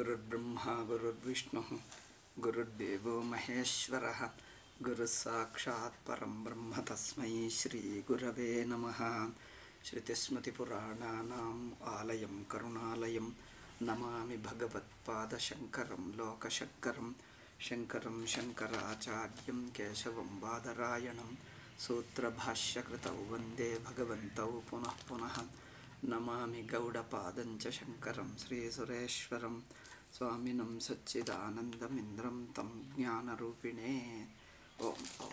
गुरुर्ब्रह्मा गुरुर्विष्णुः गुरुर्देवो महेश्वरः गुरुस्साक्षात् परं ब्रह्म तस्मै श्रीगुरवे नमः श्रुतिस्मृतिपुराणानाम् आलयं करुणालयं नमामि भगवत्पादशङ्करं लोकशङ्करं शङ्करं शङ्कराचार्यं केशवं बादरायणं सूत्रभाष्यकृतौ वन्दे भगवन्तौ पुनः पुनः नमामि गौडपादञ्च शङ्करं श्रीसुरेश्वरं स्वामिनं सच्चिदानन्दमिन्द्रं तं ज्ञानरूपिणे ಓಂ ಓಂ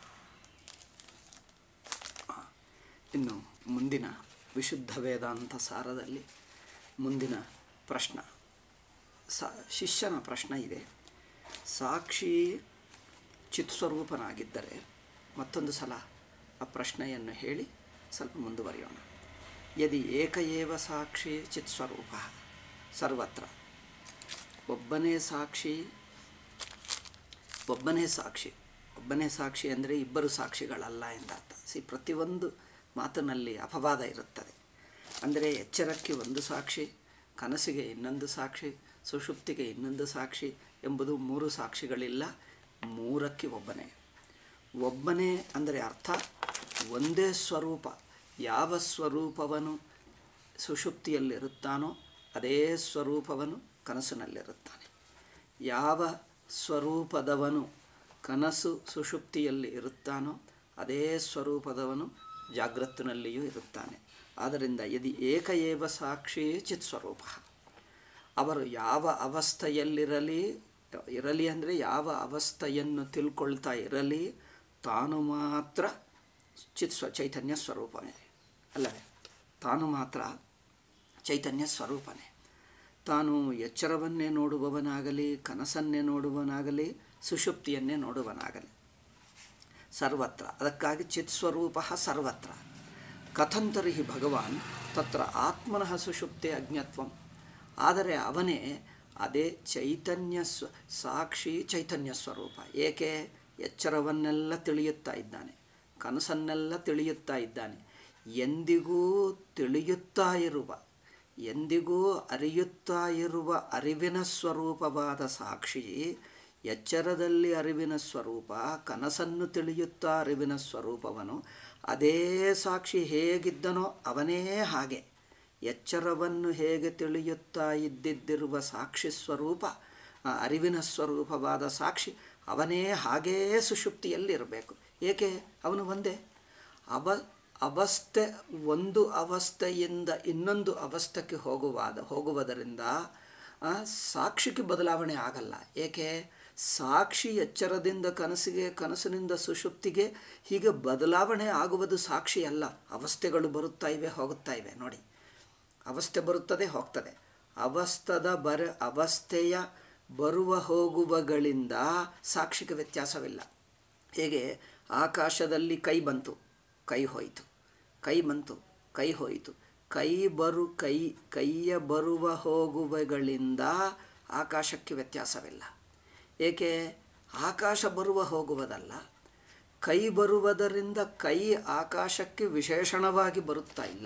ಇನ್ನು ಮುಂದಿನ ವಿಶುದ್ಧ ವೇದಾಂತ ಸಾರದಲ್ಲಿ ಮುಂದಿನ ಪ್ರಶ್ನ ಸ ಶಿಷ್ಯನ ಪ್ರಶ್ನೆ ಇದೆ ಸಾಕ್ಷಿ ಚಿತ್ಸ್ವರೂಪನಾಗಿದ್ದರೆ ಮತ್ತೊಂದು ಸಲ ಆ ಪ್ರಶ್ನೆಯನ್ನು ಹೇಳಿ ಸ್ವಲ್ಪ ಮುಂದುವರಿಯೋಣ ಯದಿ ಏಕ ಏವ ಸಾಕ್ಷಿ ಚಿತ್ಸ್ವರೂಪ ಸರ್ವತ್ರ ಒಬ್ಬನೇ ಸಾಕ್ಷಿ ಒಬ್ಬನೇ ಸಾಕ್ಷಿ ಒಬ್ಬನೇ ಸಾಕ್ಷಿ ಅಂದರೆ ಇಬ್ಬರು ಸಾಕ್ಷಿಗಳಲ್ಲ ಎಂದರ್ಥ ಸಿ ಪ್ರತಿಯೊಂದು ಮಾತಿನಲ್ಲಿ ಅಪವಾದ ಇರುತ್ತದೆ ಅಂದರೆ ಎಚ್ಚರಕ್ಕೆ ಒಂದು ಸಾಕ್ಷಿ ಕನಸಿಗೆ ಇನ್ನೊಂದು ಸಾಕ್ಷಿ ಸುಷುಪ್ತಿಗೆ ಇನ್ನೊಂದು ಸಾಕ್ಷಿ ಎಂಬುದು ಮೂರು ಸಾಕ್ಷಿಗಳಿಲ್ಲ ಮೂರಕ್ಕೆ ಒಬ್ಬನೇ ಒಬ್ಬನೇ ಅಂದರೆ ಅರ್ಥ ಒಂದೇ ಸ್ವರೂಪ ಯಾವ ಸ್ವರೂಪವನು ಸುಷುಪ್ತಿಯಲ್ಲಿರುತ್ತಾನೋ ಅದೇ ಸ್ವರೂಪವನು ಕನಸಿನಲ್ಲಿರುತ್ತಾನೆ ಯಾವ ಸ್ವರೂಪದವನು ಕನಸು ಸುಷುಪ್ತಿಯಲ್ಲಿ ಇರುತ್ತಾನೋ ಅದೇ ಸ್ವರೂಪದವನು ಜಾಗ್ರತ್ತಿನಲ್ಲಿಯೂ ಇರುತ್ತಾನೆ ಆದ್ದರಿಂದ ಯದಿ ಏಕ ಏವ ಸಾಕ್ಷಿ ಚಿತ್ ಸ್ವರೂಪ ಅವರು ಯಾವ ಅವಸ್ಥೆಯಲ್ಲಿರಲಿ ಇರಲಿ ಅಂದರೆ ಯಾವ ಅವಸ್ಥೆಯನ್ನು ತಿಳ್ಕೊಳ್ತಾ ಇರಲಿ ತಾನು ಮಾತ್ರ ಚಿತ್ ಸ್ವ ಚೈತನ್ಯ ಸ್ವರೂಪನೇ ಅಲ್ಲವೇ ತಾನು ಮಾತ್ರ ಚೈತನ್ಯ ಸ್ವರೂಪನೇ ತಾನು ಎಚ್ಚರವನ್ನೇ ನೋಡುವವನಾಗಲಿ ಕನಸನ್ನೇ ನೋಡುವವನಾಗಲಿ ಸುಷುಪ್ತಿಯನ್ನೇ ನೋಡುವನಾಗಲಿ ಸರ್ವತ್ರ ಅದಕ್ಕಾಗಿ ಚಿತ್ಸ್ವರೂಪ ಸರ್ವತ್ರ ಕಥಂತರಿ ಭಗವಾನ್ ತತ್ರ ಆತ್ಮನಃ ಸುಷುಪ್ತೆ ಅಜ್ಞತ್ವಂ ಆದರೆ ಅವನೇ ಅದೇ ಚೈತನ್ಯ ಸ್ವ ಸಾಕ್ಷಿ ಚೈತನ್ಯ ಸ್ವರೂಪ ಏಕೆ ಎಚ್ಚರವನ್ನೆಲ್ಲ ತಿಳಿಯುತ್ತಾ ಇದ್ದಾನೆ ಕನಸನ್ನೆಲ್ಲ ತಿಳಿಯುತ್ತಾ ಇದ್ದಾನೆ ಎಂದಿಗೂ ತಿಳಿಯುತ್ತಾ ಇರುವ ಎಂದಿಗೂ ಅರಿಯುತ್ತಾ ಇರುವ ಅರಿವಿನ ಸ್ವರೂಪವಾದ ಸಾಕ್ಷಿ ಎಚ್ಚರದಲ್ಲಿ ಅರಿವಿನ ಸ್ವರೂಪ ಕನಸನ್ನು ತಿಳಿಯುತ್ತಾ ಅರಿವಿನ ಸ್ವರೂಪವನು ಅದೇ ಸಾಕ್ಷಿ ಹೇಗಿದ್ದನೋ ಅವನೇ ಹಾಗೆ ಎಚ್ಚರವನ್ನು ಹೇಗೆ ತಿಳಿಯುತ್ತಾ ಇದ್ದಿದ್ದಿರುವ ಸಾಕ್ಷಿ ಸ್ವರೂಪ ಅರಿವಿನ ಸ್ವರೂಪವಾದ ಸಾಕ್ಷಿ ಅವನೇ ಹಾಗೇ ಸುಷುಪ್ತಿಯಲ್ಲಿರಬೇಕು ಏಕೆ ಅವನು ಒಂದೇ ಅವ ಅವಸ್ಥೆ ಒಂದು ಅವಸ್ಥೆಯಿಂದ ಇನ್ನೊಂದು ಅವಸ್ಥೆಗೆ ಹೋಗುವಾದ ಹೋಗುವುದರಿಂದ ಸಾಕ್ಷಿಗೆ ಬದಲಾವಣೆ ಆಗಲ್ಲ ಏಕೆ ಸಾಕ್ಷಿ ಎಚ್ಚರದಿಂದ ಕನಸಿಗೆ ಕನಸಿನಿಂದ ಸುಷುಪ್ತಿಗೆ ಹೀಗೆ ಬದಲಾವಣೆ ಆಗುವುದು ಸಾಕ್ಷಿ ಅಲ್ಲ ಅವಸ್ಥೆಗಳು ಬರುತ್ತಾ ಇವೆ ಹೋಗುತ್ತಾ ಇವೆ ನೋಡಿ ಅವಸ್ಥೆ ಬರುತ್ತದೆ ಹೋಗ್ತದೆ ಅವಸ್ಥದ ಬರ ಅವಸ್ಥೆಯ ಬರುವ ಹೋಗುವಗಳಿಂದ ಸಾಕ್ಷಿಗೆ ವ್ಯತ್ಯಾಸವಿಲ್ಲ ಹೇಗೆ ಆಕಾಶದಲ್ಲಿ ಕೈ ಬಂತು ಕೈ ಹೋಯಿತು ಕೈ ಬಂತು ಕೈ ಹೋಯಿತು ಕೈ ಬರು ಕೈ ಕೈಯ ಬರುವ ಹೋಗುವಗಳಿಂದ ಆಕಾಶಕ್ಕೆ ವ್ಯತ್ಯಾಸವಿಲ್ಲ ಏಕೆ ಆಕಾಶ ಬರುವ ಹೋಗುವುದಲ್ಲ ಕೈ ಬರುವುದರಿಂದ ಕೈ ಆಕಾಶಕ್ಕೆ ವಿಶೇಷಣವಾಗಿ ಬರುತ್ತಾ ಇಲ್ಲ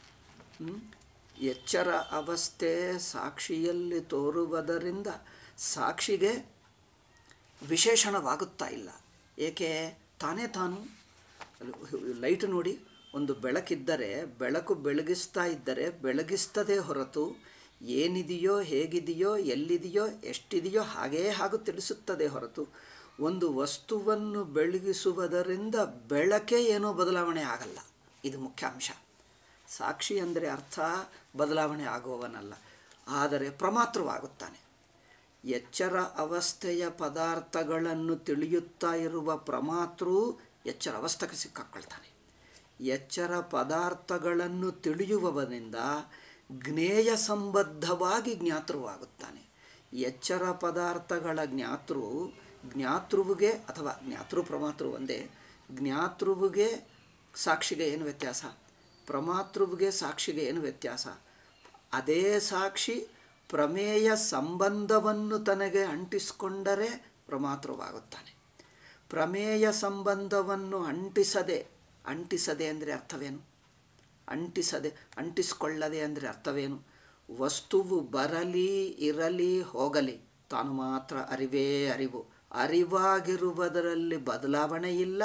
ಎಚ್ಚರ ಅವಸ್ಥೆ ಸಾಕ್ಷಿಯಲ್ಲಿ ತೋರುವುದರಿಂದ ಸಾಕ್ಷಿಗೆ ವಿಶೇಷಣವಾಗುತ್ತಾ ಇಲ್ಲ ಏಕೆ ತಾನೇ ತಾನು ಲೈಟ್ ನೋಡಿ ಒಂದು ಬೆಳಕಿದ್ದರೆ ಬೆಳಕು ಬೆಳಗಿಸ್ತಾ ಇದ್ದರೆ ಬೆಳಗಿಸ್ತದೇ ಹೊರತು ಏನಿದೆಯೋ ಹೇಗಿದೆಯೋ ಎಲ್ಲಿದೆಯೋ ಎಷ್ಟಿದೆಯೋ ಹಾಗೇ ಹಾಗೂ ತಿಳಿಸುತ್ತದೆ ಹೊರತು ಒಂದು ವಸ್ತುವನ್ನು ಬೆಳಗಿಸುವುದರಿಂದ ಬೆಳಕೆ ಏನೋ ಬದಲಾವಣೆ ಆಗಲ್ಲ ಇದು ಮುಖ್ಯ ಅಂಶ ಸಾಕ್ಷಿ ಅಂದರೆ ಅರ್ಥ ಬದಲಾವಣೆ ಆಗುವವನಲ್ಲ ಆದರೆ ಪ್ರಮಾತ್ರವಾಗುತ್ತಾನೆ ಎಚ್ಚರ ಅವಸ್ಥೆಯ ಪದಾರ್ಥಗಳನ್ನು ತಿಳಿಯುತ್ತಾ ಇರುವ ಪ್ರಮಾತೃ ಎಚ್ಚರ ಅವಸ್ಥೆಗೆ ಸಿಕ್ಕಾಕೊಳ್ತಾನೆ ಎಚ್ಚರ ಪದಾರ್ಥಗಳನ್ನು ತಿಳಿಯುವವನಿಂದ ಜ್ಞೇಯ ಸಂಬದ್ಧವಾಗಿ ಜ್ಞಾತೃವಾಗುತ್ತಾನೆ ಎಚ್ಚರ ಪದಾರ್ಥಗಳ ಜ್ಞಾತೃ ಜ್ಞಾತೃವಿಗೆ ಅಥವಾ ಜ್ಞಾತೃ ಪ್ರಮಾತೃ ಒಂದೇ ಜ್ಞಾತೃವಿಗೆ ಸಾಕ್ಷಿಗೆ ಏನು ವ್ಯತ್ಯಾಸ ಪ್ರಮಾತೃವಿಗೆ ಸಾಕ್ಷಿಗೆ ಏನು ವ್ಯತ್ಯಾಸ ಅದೇ ಸಾಕ್ಷಿ ಪ್ರಮೇಯ ಸಂಬಂಧವನ್ನು ತನಗೆ ಅಂಟಿಸಿಕೊಂಡರೆ ಪ್ರಮಾತೃವಾಗುತ್ತಾನೆ ಪ್ರಮೇಯ ಸಂಬಂಧವನ್ನು ಅಂಟಿಸದೆ ಅಂಟಿಸದೆ ಅಂದರೆ ಅರ್ಥವೇನು ಅಂಟಿಸದೆ ಅಂಟಿಸಿಕೊಳ್ಳದೆ ಅಂದರೆ ಅರ್ಥವೇನು ವಸ್ತುವು ಬರಲಿ ಇರಲಿ ಹೋಗಲಿ ತಾನು ಮಾತ್ರ ಅರಿವೇ ಅರಿವು ಅರಿವಾಗಿರುವುದರಲ್ಲಿ ಬದಲಾವಣೆ ಇಲ್ಲ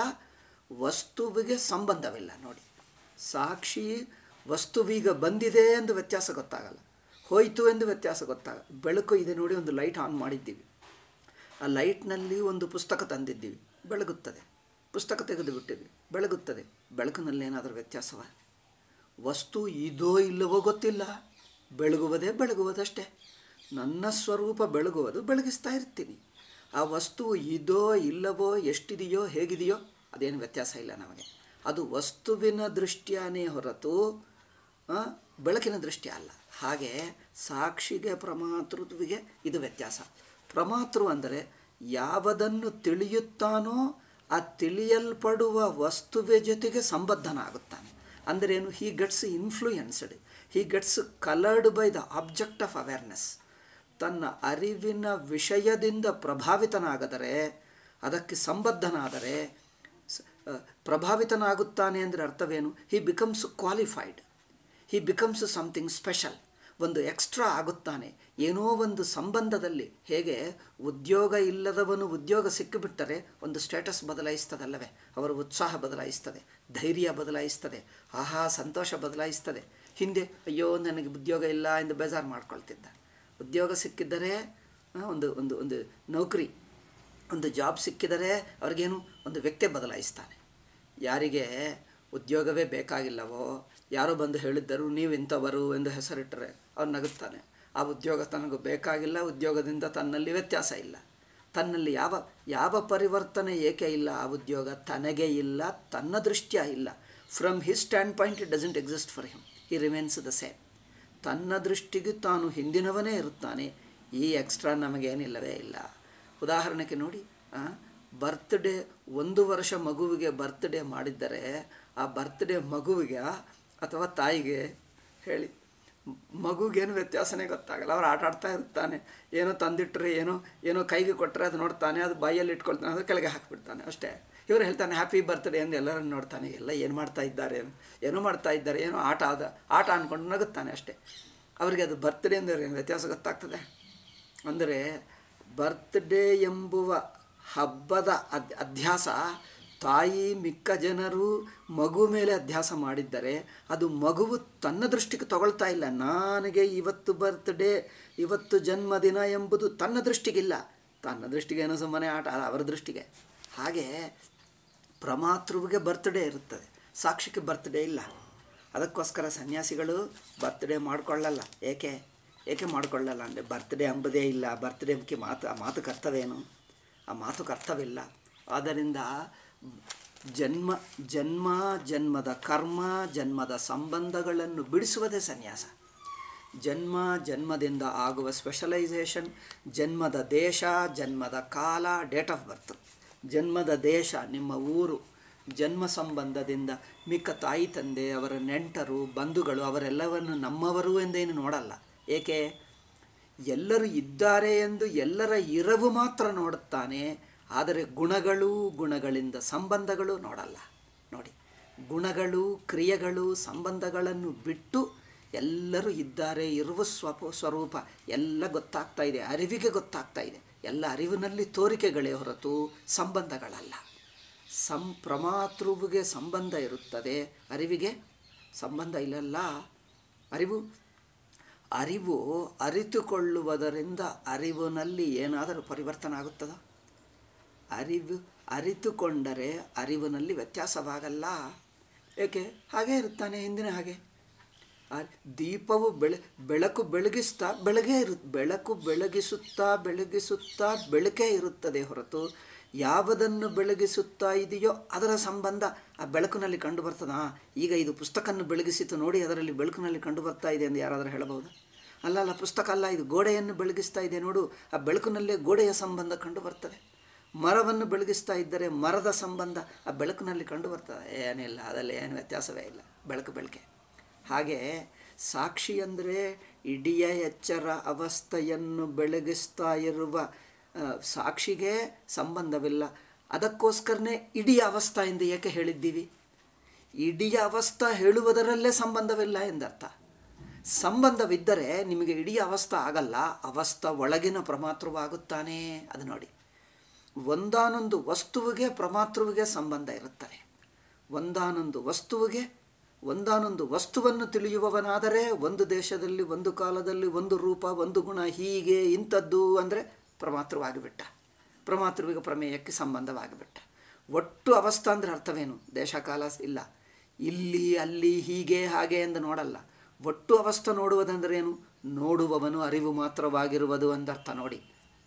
ವಸ್ತುವಿಗೆ ಸಂಬಂಧವಿಲ್ಲ ನೋಡಿ ಸಾಕ್ಷಿ ವಸ್ತುವೀಗ ಬಂದಿದೆ ಎಂದು ವ್ಯತ್ಯಾಸ ಗೊತ್ತಾಗಲ್ಲ ಹೋಯಿತು ಎಂದು ವ್ಯತ್ಯಾಸ ಗೊತ್ತಾಗ ಬೆಳಕು ಇದೆ ನೋಡಿ ಒಂದು ಲೈಟ್ ಆನ್ ಮಾಡಿದ್ದೀವಿ ಆ ಲೈಟ್ನಲ್ಲಿ ಒಂದು ಪುಸ್ತಕ ತಂದಿದ್ದೀವಿ ಬೆಳಗುತ್ತದೆ ಪುಸ್ತಕ ತೆಗೆದು ಬಿಟ್ಟಿದ್ವಿ ಬೆಳಗುತ್ತದೆ ಬೆಳಕಿನಲ್ಲಿ ಏನಾದರೂ ವ್ಯತ್ಯಾಸವ ವಸ್ತು ಇದೋ ಇಲ್ಲವೋ ಗೊತ್ತಿಲ್ಲ ಬೆಳಗುವುದೇ ಬೆಳಗುವುದಷ್ಟೇ ನನ್ನ ಸ್ವರೂಪ ಬೆಳಗುವುದು ಬೆಳಗಿಸ್ತಾ ಇರ್ತೀನಿ ಆ ವಸ್ತು ಇದೋ ಇಲ್ಲವೋ ಎಷ್ಟಿದೆಯೋ ಹೇಗಿದೆಯೋ ಅದೇನು ವ್ಯತ್ಯಾಸ ಇಲ್ಲ ನಮಗೆ ಅದು ವಸ್ತುವಿನ ದೃಷ್ಟಿಯೇ ಹೊರತು ಆ, ಬೆಳಕಿನ ದೃಷ್ಟಿ ಅಲ್ಲ ಹಾಗೆ ಸಾಕ್ಷಿಗೆ ಪ್ರಮಾತೃತ್ವಿಗೆ ಇದು ವ್ಯತ್ಯಾಸ ಪ್ರಮಾತೃ ಅಂದರೆ ಯಾವುದನ್ನು ತಿಳಿಯುತ್ತಾನೋ ಆ ತಿಳಿಯಲ್ಪಡುವ ವಸ್ತುವೆ ಜೊತೆಗೆ ಸಂಬದ್ಧನಾಗುತ್ತಾನೆ ಅಂದರೇನು he gets influenced he gets coloured by the object of awareness ತನ್ನ ಅರಿವಿನ ವಿಷಯದಿಂದ ಪ್ರಭಾವಿತನಾಗದರೆ ಅದಕ್ಕೆ ಸಂಬದ್ಧನಾದರೆ ಸ- ಆ, ಪ್ರಭಾವಿತನಾಗುತ್ತಾನೆ ಅಂದರೆ ಅರ್ಥವೇನು he becomes qualified he becomes something special ಒಂದು ಎಕ್ಸ್ಟ್ರಾ ಆಗುತ್ತಾನೆ ಏನೋ ಒಂದು ಸಂಬಂಧದಲ್ಲಿ ಹೇಗೆ ಉದ್ಯೋಗ ಇಲ್ಲದವನು ಉದ್ಯೋಗ ಸಿಕ್ಕಿಬಿಟ್ಟರೆ ಒಂದು ಸ್ಟೇಟಸ್ ಬದಲಾಯಿಸ್ತದಲ್ಲವೇ ಅವರ ಉತ್ಸಾಹ ಬದಲಾಯಿಸ್ತದೆ ಧೈರ್ಯ ಬದಲಾಯಿಸ್ತದೆ ಆಹಾ ಸಂತೋಷ ಬದಲಾಯಿಸ್ತದೆ ಹಿಂದೆ ಅಯ್ಯೋ ನನಗೆ ಉದ್ಯೋಗ ಇಲ್ಲ ಎಂದು ಬೇಜಾರು ಮಾಡ್ಕೊಳ್ತಿದ್ದ ಉದ್ಯೋಗ ಸಿಕ್ಕಿದ್ದರೆ ಆ, ಒಂದು ಒಂದು ಒಂದು ನೌಕರಿ ಒಂದು ಜಾಬ್ ಸಿಕ್ಕಿದರೆ ಅವ್ರಿಗೇನು ಒಂದು ವ್ಯಕ್ತಿ ಬದಲಾಯಿಸ್ತಾನೆ ಯಾರಿಗೆ ಉದ್ಯೋಗವೇ ಬೇಕಾಗಿಲ್ಲವೋ ಯಾರೋ ಬಂದು ಹೇಳಿದ್ದರು ನೀವು ಇಂಥವರು ಎಂದು ಹೆಸರಿಟ್ಟರೆ ಅವ್ನು ನಗುತ್ತಾನೆ ಆ ಉದ್ಯೋಗ ತನಗೂ ಬೇಕಾಗಿಲ್ಲ ಉದ್ಯೋಗದಿಂದ ತನ್ನಲ್ಲಿ ವ್ಯತ್ಯಾಸ ಇಲ್ಲ ತನ್ನಲ್ಲಿ ಯಾವ ಯಾವ ಪರಿವರ್ತನೆ ಏಕೆ ಇಲ್ಲ ಆ ಉದ್ಯೋಗ ತನಗೆ ಇಲ್ಲ ತನ್ನ ದೃಷ್ಟಿಯ ಇಲ್ಲ from his standpoint it doesn't exist for him he remains the same ತನ್ನ ದೃಷ್ಟಿಗೆ ತಾನು ಹಿಂದಿನವನೇ ಇರುತ್ತಾನೆ ಈ ಎಕ್ಸ್ಟ್ರಾ ನಮಗೇನಿಲ್ಲವೇ ಇಲ್ಲ ಉದಾಹರಣೆಗೆ ನೋಡಿ ಬರ್ತ್ಡೇ ಒಂದು ವರ್ಷ ಮಗುವಿಗೆ ಬರ್ತ್ಡೇ ಮಾಡಿದ್ದರೆ ಆ ಬರ್ತ್ಡೇ ಮಗುವಿಗೆ ಅಥವಾ ತಾಯಿಗೆ ಹೇಳಿ ಮ್- ಮಗುಗೇನು ವ್ಯತ್ಯಾಸನೇ ಗೊತ್ತಾಗಲ್ಲ ಅವ್ರು ಆಟ ಆಡ್ತಾ ಇರ್ತಾನೆ ಏನೋ ತಂದಿಟ್ಟರೆ ಏನೋ ಏನೋ ಕೈಗೆ ಕೊಟ್ಟರೆ ಅದು ನೋಡ್ತಾನೆ ಅದು ಬಾಯಲ್ಲಿ ಇಟ್ಕೊಳ್ತಾನೆ ಅದು ಕೆಳಗೆ ಹಾಕಿಬಿಡ್ತಾನೆ ಅಷ್ಟೇ ಇವರು ಹೇಳ್ತಾನೆ ಹ್ಯಾಪಿ ಬರ್ತ್ಡೇ ಎಂದು ಎಲ್ಲರನ್ನು ನೋಡ್ತಾನೆ ಎಲ್ಲ ಏನು ಮಾಡ್ತಾ ಇದ್ದಾರೆ ಏನೋ ಮಾಡ್ತಾ ಇದ್ದಾರೆ ಏನೋ ಆಟ ಆದ ಆಟ ಅಂದ್ಕೊಂಡು ನಗುತ್ತಾನೆ ಅಷ್ಟೇ ಅವರಿಗೆ ಅದು ಬರ್ತ್ಡೇ ಅಂದರೆ ಏನು ವ್ಯತ್ಯಾಸ ಗೊತ್ತಾಗ್ತದೆ ಅಂದರೆ ಬರ್ತ್ಡೇ ಎಂಬುವ ಹಬ್ಬದ ಅದ್ ಅಧ್ಯಾಸ ತಾಯಿ ಮಿಕ್ಕ ಜನರು ಮಗು ಮೇಲೆ ಅಧ್ಯಾಸ ಮಾಡಿದ್ದರೆ ಅದು ಮಗುವು ತನ್ನ ದೃಷ್ಟಿಗೆ ತಗೊಳ್ತಾ ಇಲ್ಲ ನನಗೆ ಇವತ್ತು ಬರ್ತ್ಡೇ ಇವತ್ತು ಜನ್ಮದಿನ ಎಂಬುದು ತನ್ನ ದೃಷ್ಟಿಗಿಲ್ಲ ತನ್ನ ದೃಷ್ಟಿಗೆ ಏನೋ ಸುಮ್ಮನೆ ಆಟ ಅದು ಅವರ ದೃಷ್ಟಿಗೆ ಹಾಗೆ ಪ್ರಮಾತೃವಿಗೆ ಬರ್ತ್ಡೇ ಇರುತ್ತದೆ ಸಾಕ್ಷಿಗೆ ಬರ್ತ್ಡೇ ಇಲ್ಲ ಅದಕ್ಕೋಸ್ಕರ ಸನ್ಯಾಸಿಗಳು ಬರ್ತ್ಡೇ ಮಾಡಿಕೊಳ್ಳಲ್ಲ ಏಕೆ ಏಕೆ ಮಾಡಿಕೊಳ್ಳಲ್ಲ ಅಂದರೆ ಬರ್ತ್ಡೇ ಎಂಬುದೇ ಇಲ್ಲ ಬರ್ತ್ಡೇ ಎಂಬಕ್ಕೆ ಮಾತು ಆ ಮಾತು ಕರ್ತವೇನು ಆ ಮಾತು ಕರ್ತವಿಲ್ಲ ಆದ್ದರಿಂದ ಜನ್ಮ ಜನ್ಮ ಜನ್ಮದ ಕರ್ಮ ಜನ್ಮದ ಸಂಬಂಧಗಳನ್ನು ಬಿಡಿಸುವುದೇ ಸನ್ಯಾಸ ಜನ್ಮ ಜನ್ಮದಿಂದ ಆಗುವ ಸ್ಪೆಷಲೈಸೇಷನ್ ಜನ್ಮದ ದೇಶ ಜನ್ಮದ ಕಾಲ ಡೇಟ್ ಆಫ್ ಬರ್ತ್ ಜನ್ಮದ ದೇಶ ನಿಮ್ಮ ಊರು ಜನ್ಮ ಸಂಬಂಧದಿಂದ ಮಿಕ್ಕ ತಾಯಿ ತಂದೆ ಅವರ ನೆಂಟರು ಬಂಧುಗಳು ಅವರೆಲ್ಲವನ್ನು ನಮ್ಮವರು ಎಂದೇನು ನೋಡಲ್ಲ ಏಕೆ ಎಲ್ಲರೂ ಇದ್ದಾರೆ ಎಂದು ಎಲ್ಲರ ಇರವು ಮಾತ್ರ ನೋಡುತ್ತಾನೆ ಆದರೆ ಗುಣಗಳು ಗುಣಗಳಿಂದ ಸಂಬಂಧಗಳು ನೋಡಲ್ಲ ನೋಡಿ ಗುಣಗಳು ಕ್ರಿಯೆಗಳು ಸಂಬಂಧಗಳನ್ನು ಬಿಟ್ಟು ಎಲ್ಲರೂ ಇದ್ದಾರೆ ಇರುವ ಸ್ವಪ ಸ್ವರೂಪ ಎಲ್ಲ ಗೊತ್ತಾಗ್ತಾ ಇದೆ ಅರಿವಿಗೆ ಗೊತ್ತಾಗ್ತಾ ಇದೆ ಎಲ್ಲ ಅರಿವಿನಲ್ಲಿ ತೋರಿಕೆಗಳೇ ಹೊರತು ಸಂಬಂಧಗಳಲ್ಲ ಸಂ ಪ್ರಮಾತೃವಿಗೆ ಸಂಬಂಧ ಇರುತ್ತದೆ ಅರಿವಿಗೆ ಸಂಬಂಧ ಇಲ್ಲಲ್ಲ ಅರಿವು ಅರಿವು ಅರಿತುಕೊಳ್ಳುವುದರಿಂದ ಅರಿವಿನಲ್ಲಿ ಏನಾದರೂ ಪರಿವರ್ತನೆ ಆಗುತ್ತದೋ ಅರಿವು ಅರಿತುಕೊಂಡರೆ ಅರಿವಿನಲ್ಲಿ ವ್ಯತ್ಯಾಸವಾಗಲ್ಲ ಏಕೆ ಹಾಗೇ ಇರುತ್ತಾನೆ ಹಿಂದಿನ ಹಾಗೆ ಆ ದೀಪವು ಬೆಳೆ ಬೆಳಕು ಬೆಳಗಿಸ್ತಾ ಬೆಳಗೇ ಇರು ಬೆಳಕು ಬೆಳಗಿಸುತ್ತಾ ಬೆಳಗಿಸುತ್ತಾ ಬೆಳಕೇ ಇರುತ್ತದೆ ಹೊರತು ಯಾವುದನ್ನು ಬೆಳಗಿಸುತ್ತಾ ಇದೆಯೋ ಅದರ ಸಂಬಂಧ ಆ ಬೆಳಕಿನಲ್ಲಿ ಕಂಡು ಬರ್ತದಾ ಈಗ ಇದು ಪುಸ್ತಕವನ್ನು ಬೆಳಗಿಸಿತು ನೋಡಿ ಅದರಲ್ಲಿ ಬೆಳಕಿನಲ್ಲಿ ಕಂಡು ಬರ್ತಾ ಇದೆ ಎಂದು ಯಾರಾದರೂ ಹೇಳಬಹುದು ಅಲ್ಲ ಅಲ್ಲ ಪುಸ್ತಕ ಅಲ್ಲ ಇದು ಗೋಡೆಯನ್ನು ಬೆಳಗಿಸ್ತಾ ಇದೆ ನೋಡು ಆ ಬೆಳಕಿನಲ್ಲೇ ಗೋಡೆಯ ಸಂಬಂಧ ಕಂಡು ಬರ್ತದೆ ಮರವನ್ನು ಬೆಳಗಿಸ್ತಾ ಇದ್ದರೆ ಮರದ ಸಂಬಂಧ ಆ ಬೆಳಕಿನಲ್ಲಿ ಕಂಡು ಬರ್ತದೆ ಏನಿಲ್ಲ ಅದರಲ್ಲಿ ಏನು ವ್ಯತ್ಯಾಸವೇ ಇಲ್ಲ ಬೆಳಕು ಬೆಳಕೆ ಹಾಗೆ ಸಾಕ್ಷಿ ಅಂದರೆ ಇಡೀ ಎಚ್ಚರ ಅವಸ್ಥೆಯನ್ನು ಬೆಳಗಿಸ್ತಾ ಇರುವ ಆ, ಸಾಕ್ಷಿಗೆ ಸಂಬಂಧವಿಲ್ಲ ಅದಕ್ಕೋಸ್ಕರನೇ ಇಡೀ ಅವಸ್ಥಾ ಎಂದು ಏಕೆ ಹೇಳಿದ್ದೀವಿ ಇಡೀ ಅವಸ್ಥಾ ಹೇಳುವುದರಲ್ಲೇ ಸಂಬಂಧವಿಲ್ಲ ಎಂದರ್ಥ ಸಂಬಂಧವಿದ್ದರೆ ನಿಮಗೆ ಇಡೀ ಅವಸ್ಥೆ ಆಗಲ್ಲ ಅವಸ್ಥೆ ಒಳಗಿನ ಪ್ರಮಾತೃವಾಗುತ್ತಾನೆ ಅದು ನೋಡಿ ಒಂದಾನೊಂದು ವಸ್ತುವಿಗೆ ಪ್ರಮಾತೃವಿಗೆ ಸಂಬಂಧ ಇರುತ್ತದೆ ಒಂದಾನೊಂದು ವಸ್ತುವಿಗೆ ಒಂದಾನೊಂದು ವಸ್ತುವನ್ನು ತಿಳಿಯುವವನಾದರೆ ಒಂದು ದೇಶದಲ್ಲಿ ಒಂದು ಕಾಲದಲ್ಲಿ ಒಂದು ರೂಪ ಒಂದು ಗುಣ ಹೀಗೆ ಇಂಥದ್ದು ಅಂದರೆ ಪ್ರಮಾತೃವಾಗಿಬಿಟ್ಟ ಪ್ರಮಾತೃವಿಗೆ ಪ್ರಮೇಯಕ್ಕೆ ಸಂಬಂಧವಾಗಿಬಿಟ್ಟ ಒಟ್ಟು ಅವಸ್ಥೆ ಅಂದರೆ ಅರ್ಥವೇನು ದೇಶ ಕಾಲ ಇಲ್ಲ ಇಲ್ಲಿ ಅಲ್ಲಿ ಹೀಗೆ ಹಾಗೆ ಎಂದು ನೋಡಲ್ಲ ಒಟ್ಟು ಅವಸ್ಥೆ ನೋಡುವುದಂದ್ರೆ ಏನು ನೋಡುವವನು ಅರಿವು ಮಾತ್ರವಾಗಿರುವುದು ಎಂದರ್ಥ ನೋಡಿ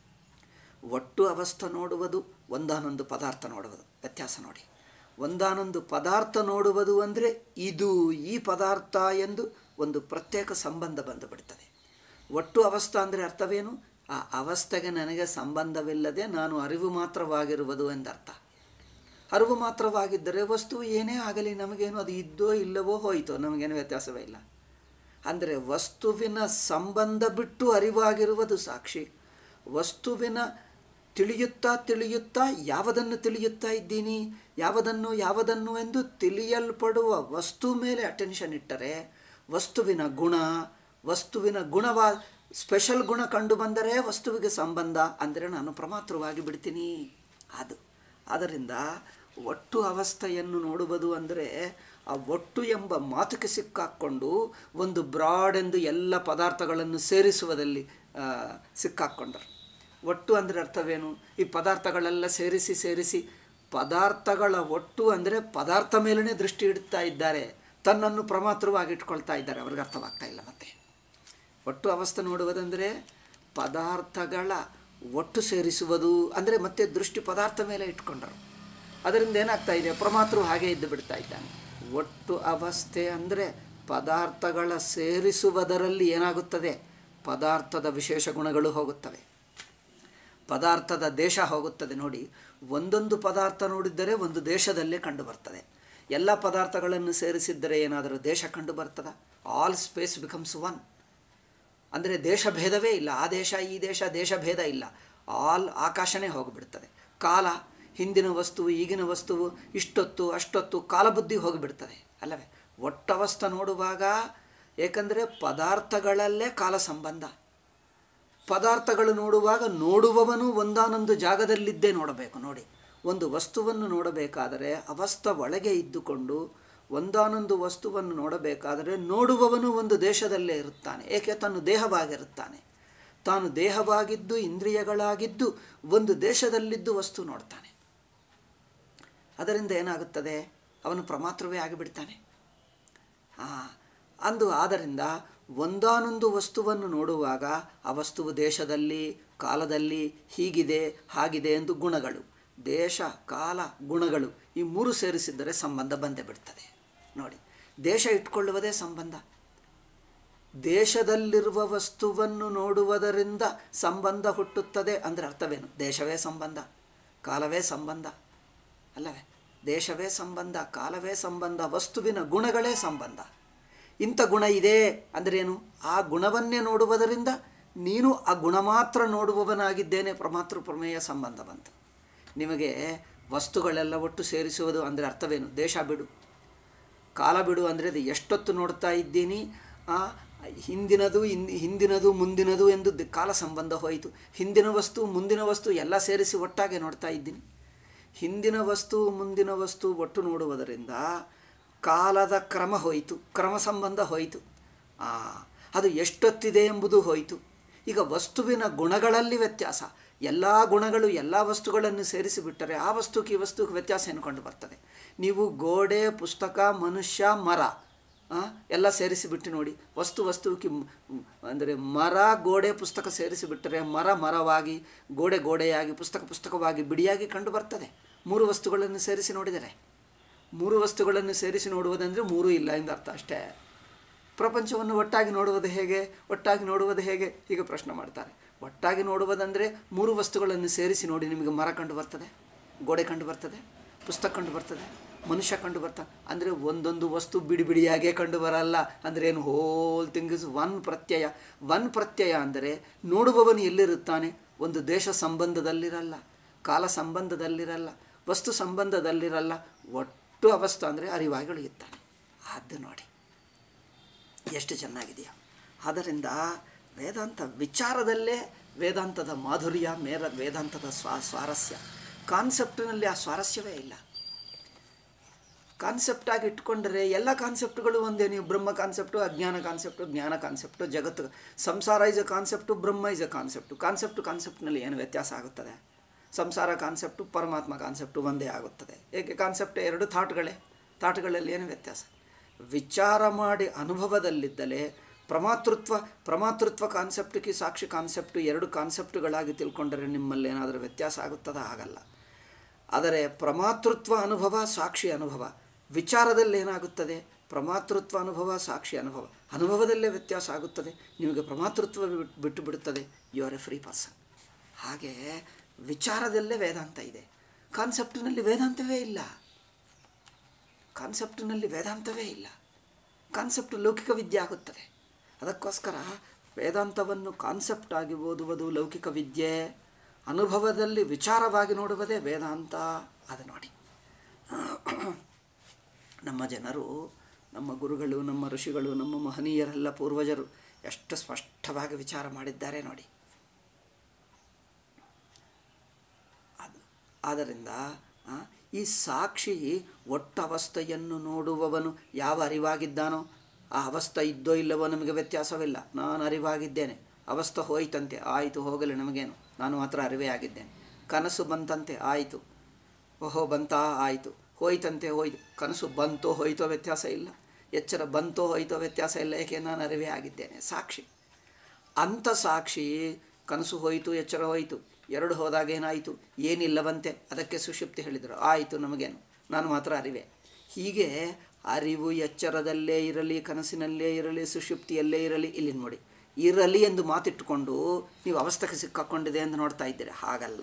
ಒಟ್ಟು ಅವಸ್ಥೆ ನೋಡುವುದು ಒಂದಾನೊಂದು ಪದಾರ್ಥ ನೋಡುವುದು ವ್ಯತ್ಯಾಸ ನೋಡಿ ಒಂದಾನೊಂದು ಪದಾರ್ಥ ನೋಡುವುದು ಅಂದರೆ ಇದು ಈ ಪದಾರ್ಥ ಎಂದು ಒಂದು ಪ್ರತ್ಯೇಕ ಸಂಬಂಧ ಬಂದು ಬಿಡ್ತದೆ ಒಟ್ಟು ಅವಸ್ಥೆ ಅಂದರೆ ಅರ್ಥವೇನು ಆ ಅವಸ್ಥೆಗೆ ನನಗೆ ಸಂಬಂಧವಿಲ್ಲದೆ ನಾನು ಅರಿವು ಮಾತ್ರವಾಗಿರುವುದು ಎಂದರ್ಥ ಅರಿವು ಮಾತ್ರವಾಗಿದ್ದರೆ ವಸ್ತು ಏನೇ ಆಗಲಿ ನಮಗೇನು ಅದು ಇದ್ದೋ ಇಲ್ಲವೋ ಹೋಯಿತೋ ನಮಗೇನು ವ್ಯತ್ಯಾಸವೇ ಇಲ್ಲ ಅಂದರೆ ವಸ್ತುವಿನ ಸಂಬಂಧ ಬಿಟ್ಟು ಅರಿವಾಗಿರುವುದು ಸಾಕ್ಷಿ ವಸ್ತುವಿನ ತಿಳಿಯುತ್ತಾ ತಿಳಿಯುತ್ತಾ ಯಾವುದನ್ನು ತಿಳಿಯುತ್ತಾ ಇದ್ದೀನಿ ಯಾವುದನ್ನು ಯಾವುದನ್ನು ಎಂದು ತಿಳಿಯಲ್ಪಡುವ ವಸ್ತು ಮೇಲೆ ಅಟೆನ್ಷನ್ ಇಟ್ಟರೆ ವಸ್ತುವಿನ ಗುಣ ವಸ್ತುವಿನ ಗುಣವಾ ಸ್ಪೆಷಲ್ ಗುಣ ಕಂಡು ಬಂದರೆ ವಸ್ತುವಿಗೆ ಸಂಬಂಧ ಅಂದರೆ ನಾನು ಪ್ರಮಾತ್ರವಾಗಿ ಬಿಡ್ತೀನಿ ಅದು ಆದ್ದರಿಂದ ಒಟ್ಟು ಅವಸ್ಥೆಯನ್ನು ನೋಡುವುದು ಅಂದರೆ ಆ ಒಟ್ಟು ಎಂಬ ಮಾತುಕೆ ಸಿಕ್ಕಾಕ್ಕೊಂಡು ಒಂದು ಬ್ರಾಡ್ ಎಂದು ಎಲ್ಲ ಪದಾರ್ಥಗಳನ್ನು ಸೇರಿಸುವುದಲ್ಲಿ ಸಿಕ್ಕಾಕ್ಕೊಂಡರು ಒಟ್ಟು ಅಂದರೆ ಅರ್ಥವೇನು ಈ ಪದಾರ್ಥಗಳೆಲ್ಲ ಸೇರಿಸಿ ಸೇರಿಸಿ ಪದಾರ್ಥಗಳ ಒಟ್ಟು ಅಂದರೆ ಪದಾರ್ಥ ಮೇಲೇ ದೃಷ್ಟಿ ಇಡ್ತಾ ಇದ್ದಾರೆ ತನ್ನನ್ನು ಪ್ರಮಾತ್ರವಾಗಿ ಇಟ್ಕೊಳ್ತಾ ಇದ್ದಾರೆ ಅವ್ರಿಗೆ ಅರ್ಥವಾಗ್ತಾ ಇಲ್ಲ ಮತ್ತೆ ಒಟ್ಟು ಅವಸ್ಥೆ ನೋಡುವುದಂದರೆ ಪದಾರ್ಥಗಳ ಒಟ್ಟು ಸೇರಿಸುವುದು ಅಂದರೆ ಮತ್ತೆ ದೃಷ್ಟಿ ಪದಾರ್ಥ ಮೇಲೆ ಇಟ್ಕೊಂಡರು ಅದರಿಂದ ಏನಾಗ್ತಾ ಇದೆ ಪ್ರಮಾತೃ ಹಾಗೆ ಇದ್ದು ಬಿಡ್ತಾ ಇದ್ದಾನೆ ಒಟ್ಟು ಅವಸ್ಥೆ ಅಂದರೆ ಪದಾರ್ಥಗಳ ಸೇರಿಸುವುದರಲ್ಲಿ ಏನಾಗುತ್ತದೆ ಪದಾರ್ಥದ ವಿಶೇಷ ಗುಣಗಳು ಹೋಗುತ್ತವೆ ಪದಾರ್ಥದ ದೇಶ ಹೋಗುತ್ತದೆ ನೋಡಿ ಒಂದೊಂದು ಪದಾರ್ಥ ನೋಡಿದ್ದರೆ ಒಂದು ದೇಶದಲ್ಲೇ ಕಂಡು ಬರ್ತದೆ ಎಲ್ಲ ಪದಾರ್ಥಗಳನ್ನು ಸೇರಿಸಿದ್ದರೆ ಏನಾದರೂ ದೇಶ ಕಂಡು ಬರ್ತದ ಆಲ್ ಸ್ಪೇಸ್ ಬಿಕಮ್ಸ್ ಒನ್ ಅಂದರೆ ದೇಶ ಭೇದವೇ ಇಲ್ಲ ಆ ದೇಶ ಈ ದೇಶ ದೇಶ ಭೇದ ಇಲ್ಲ ಆಲ್ ಆಕಾಶನೇ ಹೋಗಿಬಿಡ್ತದೆ ಕಾಲ ಹಿಂದಿನ ವಸ್ತುವು ಈಗಿನ ವಸ್ತುವು ಇಷ್ಟೊತ್ತು ಅಷ್ಟೊತ್ತು ಕಾಲಬುದ್ಧಿ ಹೋಗಿಬಿಡ್ತದೆ ಅಲ್ಲವೇ ಒಟ್ಟವಸ್ಥೆ ನೋಡುವಾಗ ಏಕೆಂದರೆ ಪದಾರ್ಥಗಳಲ್ಲೇ ಕಾಲ ಸಂಬಂಧ ಪದಾರ್ಥಗಳು ನೋಡುವಾಗ ನೋಡುವವನು ಒಂದಾನೊಂದು ಜಾಗದಲ್ಲಿದ್ದೇ ನೋಡಬೇಕು ನೋಡಿ ಒಂದು ವಸ್ತುವನ್ನು ನೋಡಬೇಕಾದರೆ ಅವಸ್ಥ ಒಳಗೆ ಇದ್ದುಕೊಂಡು ಒಂದಾನೊಂದು ವಸ್ತುವನ್ನು ನೋಡಬೇಕಾದರೆ ನೋಡುವವನು ಒಂದು ದೇಶದಲ್ಲೇ ಇರುತ್ತಾನೆ ಏಕೆ ತಾನು ದೇಹವಾಗಿರುತ್ತಾನೆ ತಾನು ದೇಹವಾಗಿದ್ದು ಇಂದ್ರಿಯಗಳಾಗಿದ್ದು ಒಂದು ದೇಶದಲ್ಲಿದ್ದು ವಸ್ತು ನೋಡ್ತಾನೆ ಅದರಿಂದ ಏನಾಗುತ್ತದೆ ಅವನು ಪ್ರಮಾತ್ರವೇ ಆಗಿಬಿಡ್ತಾನೆ ಅಂದು ಆದ್ದರಿಂದ ಒಂದಾನೊಂದು ವಸ್ತುವನ್ನು ನೋಡುವಾಗ ಆ ವಸ್ತುವು ದೇಶದಲ್ಲಿ ಕಾಲದಲ್ಲಿ ಹೀಗಿದೆ ಹಾಗಿದೆ ಎಂದು ಗುಣಗಳು ದೇಶ ಕಾಲ ಗುಣಗಳು ಈ ಮೂರು ಸೇರಿಸಿದ್ದರೆ ಸಂಬಂಧ ಬಂದೇ ಬಿಡ್ತದೆ ನೋಡಿ ದೇಶ ಇಟ್ಕೊಳ್ಳುವುದೇ ಸಂಬಂಧ ದೇಶದಲ್ಲಿರುವ ವಸ್ತುವನ್ನು ನೋಡುವುದರಿಂದ ಸಂಬಂಧ ಹುಟ್ಟುತ್ತದೆ ಅಂದರೆ ಅರ್ಥವೇನು ದೇಶವೇ ಸಂಬಂಧ ಕಾಲವೇ ಸಂಬಂಧ ಅಲ್ಲವೇ ದೇಶವೇ ಸಂಬಂಧ ಕಾಲವೇ ಸಂಬಂಧ ವಸ್ತುವಿನ ಗುಣಗಳೇ ಸಂಬಂಧ ಇಂಥ ಗುಣ ಇದೆ ಅಂದ್ರೇನು ಆ ಗುಣವನ್ನೇ ನೋಡುವುದರಿಂದ ನೀನು ಆ ಗುಣ ಮಾತ್ರ ನೋಡುವವನಾಗಿದ್ದೇನೆ ಪ್ರಮಾತೃ ಪ್ರಮೇಯ ಸಂಬಂಧ ಬಂತು ನಿಮಗೆ ವಸ್ತುಗಳೆಲ್ಲ ಒಟ್ಟು ಸೇರಿಸುವುದು ಅಂದರೆ ಅರ್ಥವೇನು ದೇಶ ಬಿಡು ಕಾಲ ಬಿಡು ಅಂದರೆ ಅದು ಎಷ್ಟೊತ್ತು ನೋಡ್ತಾ ಇದ್ದೀನಿ ಹಿಂದಿನದು ಹಿಂದಿ ಹಿಂದಿನದು ಮುಂದಿನದು ಎಂದು ಕಾಲ ಸಂಬಂಧ ಹೋಯಿತು ಹಿಂದಿನ ವಸ್ತು ಮುಂದಿನ ವಸ್ತು ಎಲ್ಲ ಸೇರಿಸಿ ಒಟ್ಟಾಗೆ ನೋಡ್ತಾ ಇದ್ದೀನಿ ಹಿಂದಿನ ವಸ್ತು ಮುಂದಿನ ವಸ್ತು ಒಟ್ಟು ನೋಡುವುದರಿಂದ ಕಾಲದ ಕ್ರಮ ಹೋಯಿತು ಕ್ರಮ ಸಂಬಂಧ ಹೋಯಿತು ಅದು ಎಷ್ಟೊತ್ತಿದೆ ಎಂಬುದು ಹೋಯಿತು ಈಗ ವಸ್ತುವಿನ ಗುಣಗಳಲ್ಲಿ ವ್ಯತ್ಯಾಸ ಎಲ್ಲ ಗುಣಗಳು ಎಲ್ಲ ವಸ್ತುಗಳನ್ನು ಸೇರಿಸಿಬಿಟ್ಟರೆ ಆ ವಸ್ತುಕ್ಕೆ ಈ ವಸ್ತುಕ್ಕೆ ವ್ಯತ್ಯಾಸ ಎನ್ಕೊಂಡು ಬರ್ತದೆ ನೀವು ಗೋಡೆ ಪುಸ್ತಕ ಮನುಷ್ಯ ಮರ ಎಲ್ಲ ಸೇರಿಸಿಬಿಟ್ಟು ನೋಡಿ ವಸ್ತು ವಸ್ತುವಿಗೆ ಅಂದರೆ ಮರ ಗೋಡೆ ಪುಸ್ತಕ ಸೇರಿಸಿಬಿಟ್ಟರೆ ಮರ ಮರವಾಗಿ ಗೋಡೆ ಗೋಡೆಯಾಗಿ ಪುಸ್ತಕ ಪುಸ್ತಕವಾಗಿ ಬಿಡಿಯಾಗಿ ಕಂಡು ಬರ್ತದೆ ಮೂರು ವಸ್ತುಗಳನ್ನು ಸೇರಿಸಿ ನೋಡಿದರೆ ಮೂರು ವಸ್ತುಗಳನ್ನು ಸೇರಿಸಿ ನೋಡುವುದಂದರೆ ಮೂರೂ ಇಲ್ಲ ಎಂದು ಅರ್ಥ ಅಷ್ಟೇ ಪ್ರಪಂಚವನ್ನು ಒಟ್ಟಾಗಿ ನೋಡುವುದು ಹೇಗೆ ಒಟ್ಟಾಗಿ ನೋಡುವುದು ಹೇಗೆ ಹೀಗೆ ಪ್ರಶ್ನೆ ಮಾಡ್ತಾರೆ ಒಟ್ಟಾಗಿ ನೋಡುವುದಂದರೆ ಮೂರು ವಸ್ತುಗಳನ್ನು ಸೇರಿಸಿ ನೋಡಿ ನಿಮಗೆ ಮರ ಕಂಡು ಬರ್ತದೆ ಗೋಡೆ ಕಂಡು ಬರ್ತದೆ ಪುಸ್ತಕ ಕಂಡು ಬರ್ತದೆ ಮನುಷ್ಯ ಕಂಡು ಬರ್ತಾನೆ ಅಂದರೆ ಒಂದೊಂದು ವಸ್ತು ಬಿಡಿ ಬಿಡಿಯಾಗೇ ಕಂಡು ಬರಲ್ಲ ಅಂದರೆ ಏನು ಹೋಲ್ ಥಿಂಗ್ ಇಸ್ ಒನ್ ಪ್ರತ್ಯಯ ಒನ್ ಪ್ರತ್ಯಯ ಅಂದರೆ ನೋಡುವವನು ಎಲ್ಲಿರುತ್ತಾನೆ ಒಂದು ದೇಶ ಸಂಬಂಧದಲ್ಲಿರಲ್ಲ ಕಾಲ ಸಂಬಂಧದಲ್ಲಿರಲ್ಲ ವಸ್ತು ಸಂಬಂಧದಲ್ಲಿರಲ್ಲ ಒಟ್ಟು ಅವಸ್ಥೆ ಅಂದರೆ ಅರಿವಾಗಿ ಉಳಿಯುತ್ತಾನೆ ಅದು ನೋಡಿ ಎಷ್ಟು ಚೆನ್ನಾಗಿದೆಯಾ ಆದ್ದರಿಂದ ವೇದಾಂತ ವಿಚಾರದಲ್ಲೇ ವೇದಾಂತದ ಮಾಧುರ್ಯ ಮೇರ ವೇದಾಂತದ ಸ್ವಾ ಸ್ವಾರಸ್ಯ ಕಾನ್ಸೆಪ್ಟಿನಲ್ಲಿ ಆ ಸ್ವಾರಸ್ಯವೇ ಇಲ್ಲ ಕಾನ್ಸೆಪ್ಟ್ ಆಗಿ ಇಟ್ಕೊಂಡ್ರೆ ಎಲ್ಲ ಕಾನ್ಸೆಪ್ಟ್ಗಳು ಒಂದೇ ನೀವು ಬ್ರಹ್ಮ ಕಾನ್ಸೆಪ್ಟು ಅಜ್ಞಾನ ಕಾನ್ಸೆಪ್ಟು ಜ್ಞಾನ ಕಾನ್ಸೆಪ್ಟು ಜಗತ್ತು ಸಂಸಾರ is a concept Brahma is a concept concept ಕಾನ್ಸೆಪ್ಟ್ನಲ್ಲಿ ಏನು ವ್ಯತ್ಯಾಸ ಆಗುತ್ತದೆ ಸಂಸಾರ ಕಾನ್ಸೆಪ್ಟು ಪರಮಾತ್ಮ ಕಾನ್ಸೆಪ್ಟು ಒಂದೇ ಆಗುತ್ತದೆ ಏಕೆ ಕಾನ್ಸೆಪ್ಟ್ ಎರಡು ಥಾಟ್ಗಳೇ ಥಾಟ್ಗಳಲ್ಲಿ ಏನು ವ್ಯತ್ಯಾಸ ವಿಚಾರ ಮಾಡಿ ಅನುಭವದಲ್ಲಿದ್ದಲೇ ಪ್ರಮಾತೃತ್ವ ಪ್ರಮಾತೃತ್ವ ಕಾನ್ಸೆಪ್ಟ್ಗೆ ಸಾಕ್ಷಿ ಕಾನ್ಸೆಪ್ಟು ಎರಡು ಕಾನ್ಸೆಪ್ಟುಗಳಾಗಿ ತಿಳ್ಕೊಂಡರೆ ನಿಮ್ಮಲ್ಲಿ ಏನಾದರೂ ವ್ಯತ್ಯಾಸ ಆಗುತ್ತದಾ ಆಗಲ್ಲ ಆದರೆ ಪ್ರಮಾತೃತ್ವ ಅನುಭವ ಸಾಕ್ಷಿ ಅನುಭವ ವಿಚಾರದಲ್ಲಿ ಏನಾಗುತ್ತದೆ ಪ್ರಮಾತೃತ್ವ ಅನುಭವ ಸಾಕ್ಷಿ ಅನುಭವ ಅನುಭವದಲ್ಲೇ ವ್ಯತ್ಯಾಸ ಆಗುತ್ತದೆ ನಿಮಗೆ ಪ್ರಮಾತೃತ್ವ ಬಿಟ್- ಬಿಟ್ಟು ಬಿಡುತ್ತದೆ you are a free person ಹಾಗೆ ವಿಚಾರದಲ್ಲೇ ವೇದಾಂತ ಇದೆ ಕಾನ್ಸೆಪ್ಟಿನಲ್ಲಿ ವೇದಾಂತವೇ ಇಲ್ಲ ಕಾನ್ಸೆಪ್ಟಿನಲ್ಲಿ ವೇದಾಂತವೇ ಇಲ್ಲ ಕಾನ್ಸೆಪ್ಟ್ ಲೌಕಿಕ ವಿದ್ಯೆ ಆಗುತ್ತದೆ ಅದಕ್ಕೋಸ್ಕರ ವೇದಾಂತವನ್ನು ಕಾನ್ಸೆಪ್ಟ್ ಆಗಿ ಓದುವುದು ಲೌಕಿಕ ವಿದ್ಯೆ ಅನುಭವದಲ್ಲಿ ವಿಚಾರವಾಗಿ ನೋಡುವುದೇ ವೇದಾಂತ ಅದು ನೋಡಿ ನಮ್ಮ ಜನರು ನಮ್ಮ ಗುರುಗಳು ನಮ್ಮ ಋಷಿಗಳು ನಮ್ಮ ಮಹನೀಯರೆಲ್ಲ ಪೂರ್ವಜರು ಎಷ್ಟು ಸ್ಪಷ್ಟವಾಗಿ ವಿಚಾರ ಮಾಡಿದ್ದಾರೆ ನೋಡಿ ಅದು ಆದ್ದರಿಂದ ಆ, ಈ ಸಾಕ್ಷಿ ಒಟ್ಟು ಅವಸ್ಥೆಯನ್ನು ನೋಡುವವನು ಯಾವ ಅರಿವಾಗಿದ್ದಾನೋ ಆ ಅವಸ್ಥೆ ಇದ್ದೋ ಇಲ್ಲವೋ ನಮಗೆ ವ್ಯತ್ಯಾಸವಿಲ್ಲ ನಾನು ಅರಿವಾಗಿದ್ದೇನೆ ಅವಸ್ಥೆ ಹೋಯ್ತಂತೆ ಆಯಿತು ಹೋಗಲಿ ನಮಗೇನು ನಾನು ಮಾತ್ರ ಅರಿವೇ ಆಗಿದ್ದೇನೆ ಕನಸು ಬಂತಂತೆ ಆಯಿತು ಓಹೋ ಬಂತಾ ಆಯಿತು ಹೋಯ್ತಂತೆ ಹೋಯ್ತು ಕನಸು ಬಂತೋ ಹೋಯ್ತೋ ವ್ಯತ್ಯಾಸ ಇಲ್ಲ ಎಚ್ಚರ ಬಂತೋ ಹೋಯ್ತೋ ವ್ಯತ್ಯಾಸ ಇಲ್ಲ ಏಕೆ ನಾನು ಅರಿವೇ ಆಗಿದ್ದೇನೆ ಸಾಕ್ಷಿ ಅಂಥ ಸಾಕ್ಷಿ ಕನಸು ಹೋಯಿತು ಎಚ್ಚರ ಹೋಯಿತು ಎರಡು ಹೋದಾಗ ಏನಾಯಿತು ಏನಿಲ್ಲವಂತೆ ಅದಕ್ಕೆ ಸುಷುಪ್ತಿ ಹೇಳಿದರು ಆಯಿತು ನಮಗೇನು ನಾನು ಮಾತ್ರ ಅರಿವೆ ಹೀಗೆ ಅರಿವು ಎಚ್ಚರದಲ್ಲೇ ಇರಲಿ ಕನಸಿನಲ್ಲೇ ಇರಲಿ ಸುಷುಪ್ತಿಯಲ್ಲೇ ಇರಲಿ ಇಲ್ಲಿ ನೋಡಿ ಇರಲಿ ಎಂದು ಮಾತಿಟ್ಟುಕೊಂಡು ನೀವು ಅವಸ್ಥೆಗೆ ಸಿಕ್ಕಾಕೊಂಡಿದೆ ಎಂದು ನೋಡ್ತಾ ಇದ್ದೀರಿ ಹಾಗಲ್ಲ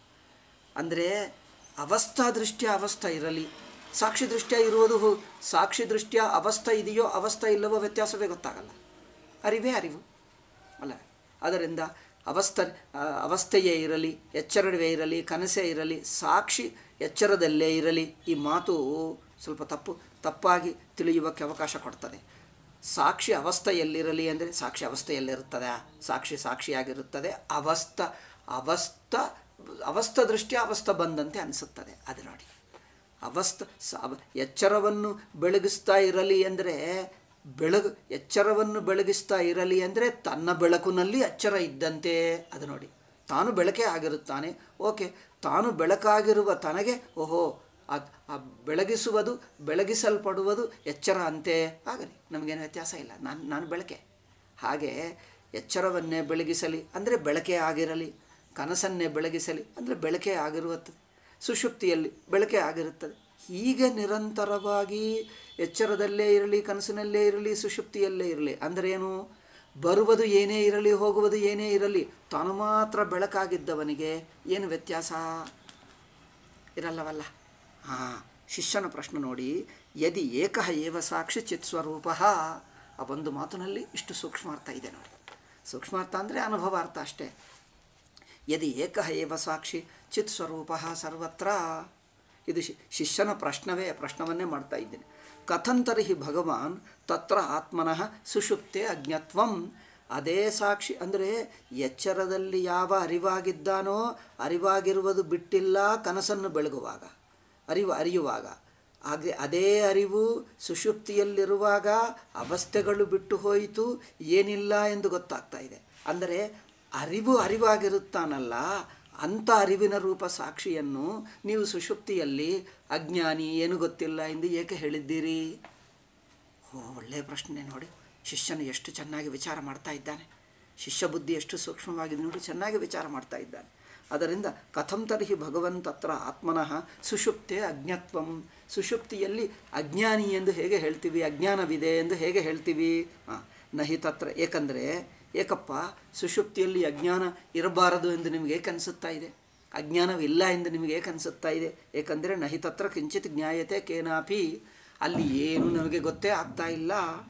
ಅಂದರೆ ಅವಸ್ಥಾ ದೃಷ್ಟಿಯ ಅವಸ್ಥೆ ಇರಲಿ ಸಾಕ್ಷಿ ದೃಷ್ಟಿಯ ಇರುವುದು ಹೋ- ಸಾಕ್ಷಿ ದೃಷ್ಟಿಯ ಅವಸ್ಥೆ ಇದೆಯೋ ಅವಸ್ಥೆ ಇಲ್ಲವೋ ವ್ಯತ್ಯಾಸವೇ ಗೊತ್ತಾಗಲ್ಲ ಅರಿವೇ ಅರಿವು ಅಲ್ಲ ಅದರಿಂದ ಅವಸ್ಥೆ ಆ, ಅವಸ್ಥೆಯೇ ಇರಲಿ ಎಚ್ಚರವೇ ಇರಲಿ ಕನಸೇ ಇರಲಿ ಸಾಕ್ಷಿ ಎಚ್ಚರದಲ್ಲೇ ಇರಲಿ ಈ ಮಾತು ಸ್ವಲ್ಪ ತಪ್ಪು ತಪ್ಪಾಗಿ ತಿಳಿಯುವಕ್ಕೆ ಅವಕಾಶ ಕೊಡ್ತದೆ ಸಾಕ್ಷಿ ಅವಸ್ಥೆಯಲ್ಲಿರಲಿ ಅಂದರೆ ಸಾಕ್ಷಿ ಅವಸ್ಥೆಯಲ್ಲಿರುತ್ತದೆ ಸಾಕ್ಷಿ ಸಾಕ್ಷಿಯಾಗಿರುತ್ತದೆ ಅವಸ್ಥ ಅವಸ್ಥ ಅವಸ್ಥ ದೃಷ್ಟಿ ಅವಸ್ಥೆ ಬಂದಂತೆ ಅನಿಸುತ್ತದೆ ಅದು ನೋಡಿ ಅವಸ್ಥ ಸ- ಅವ- ಎಚ್ಚರವನ್ನು ಬೆಳಗಿಸ್ತಾ ಇರಲಿ ಅಂದರೆ ಬೆಳಗು ಎಚ್ಚರವನ್ನು ಬೆಳಗಿಸ್ತಾ ಇರಲಿ ಅಂದರೆ ತನ್ನ ಬೆಳಕಿನಲ್ಲಿ ಎಚ್ಚರ ಇದ್ದಂತೆ ಅದು ನೋಡಿ ತಾನು ಬೆಳಕೇ ಆಗಿರುತ್ತಾನೆ ಓಕೆ ತಾನು ಬೆಳಕಾಗಿರುವ ತನಗೆ ಓಹೋ ಆ- ಆ ಬೆಳಗಿಸುವುದು ಬೆಳಗಿಸಲ್ಪಡುವುದು ಎಚ್ಚರ ಅಂತೆ ಆಗಲಿ ನಮಗೇನು ವ್ಯತ್ಯಾಸ ಇಲ್ಲ ನಾನು ನಾನು ಬೆಳಕೆ ಹಾಗೆ ಎಚ್ಚರವನ್ನೇ ಬೆಳಗಿಸಲಿ ಅಂದರೆ ಬೆಳಕೆ ಆಗಿರಲಿ ಕನಸನ್ನೇ ಬೆಳಗಿಸಲಿ ಅಂದರೆ ಬೆಳಕೆ ಆಗಿರುತ್ತದೆ ಸುಷುಪ್ತಿಯಲ್ಲಿ ಬೆಳಕೆ ಆಗಿರುತ್ತದೆ ಹೀಗೆ ನಿರಂತರವಾಗಿ ಎಚ್ಚರದಲ್ಲೇ ಇರಲಿ ಕನಸಿನಲ್ಲೇ ಇರಲಿ ಸುಷುಪ್ತಿಯಲ್ಲೇ ಇರಲಿ ಅಂದರೆ ಏನು ಬರುವುದು ಏನೇ ಇರಲಿ ಹೋಗುವುದು ಏನೇ ಇರಲಿ ತಾನು ಮಾತ್ರ ಬೆಳಕಾಗಿದ್ದವನಿಗೆ ಏನು ವ್ಯತ್ಯಾಸ ಇರಲ್ಲವಲ್ಲ ಹಾಂ ಶಿಷ್ಯನ ಪ್ರಶ್ನೆ ನೋಡಿ ಯದಿ ಏಕಃ ಏವ ಸಾಕ್ಷಿ ಚಿತ್ ಸ್ವರೂಪ ಆ ಒಂದು ಮಾತಿನಲ್ಲಿ ಇಷ್ಟು ಸೂಕ್ಷ್ಮಾರ್ಥ ಇದೆ ನೋಡಿ ಸೂಕ್ಷ್ಮಾರ್ಥ ಅಂದರೆ ಅನುಭವಾರ್ಥ ಅಷ್ಟೇ ಯದಿ ಏಕಃ ಏವ ಸಾಕ್ಷಿ ಚಿತ್ ಸ್ವರೂಪ ಸರ್ವತ್ರ ಇದು ಶಿ- ಶಿಷ್ಯನ ಪ್ರಶ್ನವೇ ಪ್ರಶ್ನವನ್ನೇ ಮಾಡ್ತಾ ಇದ್ದೇನೆ ಕಥಂತರ್ಹಿ ಭಗವಾನ್ ತತ್ರ ಆತ್ಮನಃ ಸುಷುಪ್ತೆ ಅಜ್ಞತ್ವಂ ಅದೇ ಸಾಕ್ಷಿ ಅಂದರೆ ಎಚ್ಚರದಲ್ಲಿ ಯಾವ ಅರಿವಾಗಿದ್ದಾನೋ ಅರಿವಾಗಿರುವುದು ಬಿಟ್ಟಿಲ್ಲ ಕನಸನ್ನು ಬೆಳಗುವಾಗ ಅರಿವು ಅರಿಯುವಾಗ ಹಾಗೆ ಅದೇ ಅರಿವು ಸುಷುಪ್ತಿಯಲ್ಲಿರುವಾಗ ಅವಸ್ಥೆಗಳು ಬಿಟ್ಟು ಹೋಯಿತು ಏನಿಲ್ಲ ಎಂದು ಗೊತ್ತಾಗ್ತಾ ಇದೆ ಅಂದರೆ ಅರಿವು ಅರಿವಾಗಿರುತ್ತಾನಲ್ಲ ಅಂಥ ಅರಿವಿನ ರೂಪ ಸಾಕ್ಷಿಯನ್ನು ನೀವು ಸುಷುಪ್ತಿಯಲ್ಲಿ ಅಜ್ಞಾನಿ ಏನು ಗೊತ್ತಿಲ್ಲ ಎಂದು ಏಕೆ ಹೇಳಿದ್ದೀರಿ ಓ ಒಳ್ಳೆಯ ಪ್ರಶ್ನೆ ನೋಡಿ ಶಿಷ್ಯನು ಎಷ್ಟು ಚೆನ್ನಾಗಿ ವಿಚಾರ ಮಾಡ್ತಾ ಇದ್ದಾನೆ ಶಿಷ್ಯ ಬುದ್ಧಿ ಎಷ್ಟು ಸೂಕ್ಷ್ಮವಾಗಿದೆ ನೋಡಿ ಚೆನ್ನಾಗಿ ವಿಚಾರ ಮಾಡ್ತಾ ಇದ್ದಾನೆ ಅದರಿಂದ ಕಥಂ ತರ್ಹಿ ಭಗವನ್ ತತ್ರ ಆತ್ಮನಃ ಸುಷುಪ್ತೆ ಅಜ್ಞತ್ವಂ ಸುಷುಪ್ತಿಯಲ್ಲಿ ಅಜ್ಞಾನಿ ಎಂದು ಹೇಗೆ ಹೇಳ್ತೀವಿ ಅಜ್ಞಾನವಿದೆ ಎಂದು ಹೇಗೆ ಹೇಳ್ತೀವಿ ಹಾಂ ನಹಿ ತತ್ರ ಏಕೆಂದರೆ ಏಕಪ್ಪ ಸುಷುಪ್ತಿಯಲ್ಲಿ ಅಜ್ಞಾನ ಇರಬಾರದು ಎಂದು ನಿಮಗೆ ಏಕೆ ಅನಿಸುತ್ತಾ ಇದೆ ಅಜ್ಞಾನವಿಲ್ಲ ಎಂದು ನಿಮಗೆ ಏಕೆ ಅನಿಸುತ್ತಾ ಇದೆ ಏಕೆಂದರೆ ನಹಿ ತತ್ರ ಕಿಂಚಿತ್ ಜ್ಞಾಯತೆ ಕೇನಾಪಿ ಅಲ್ಲಿ ಏನು ನಮಗೆ ಗೊತ್ತೇ ಆಗ್ತಾ ಇಲ್ಲ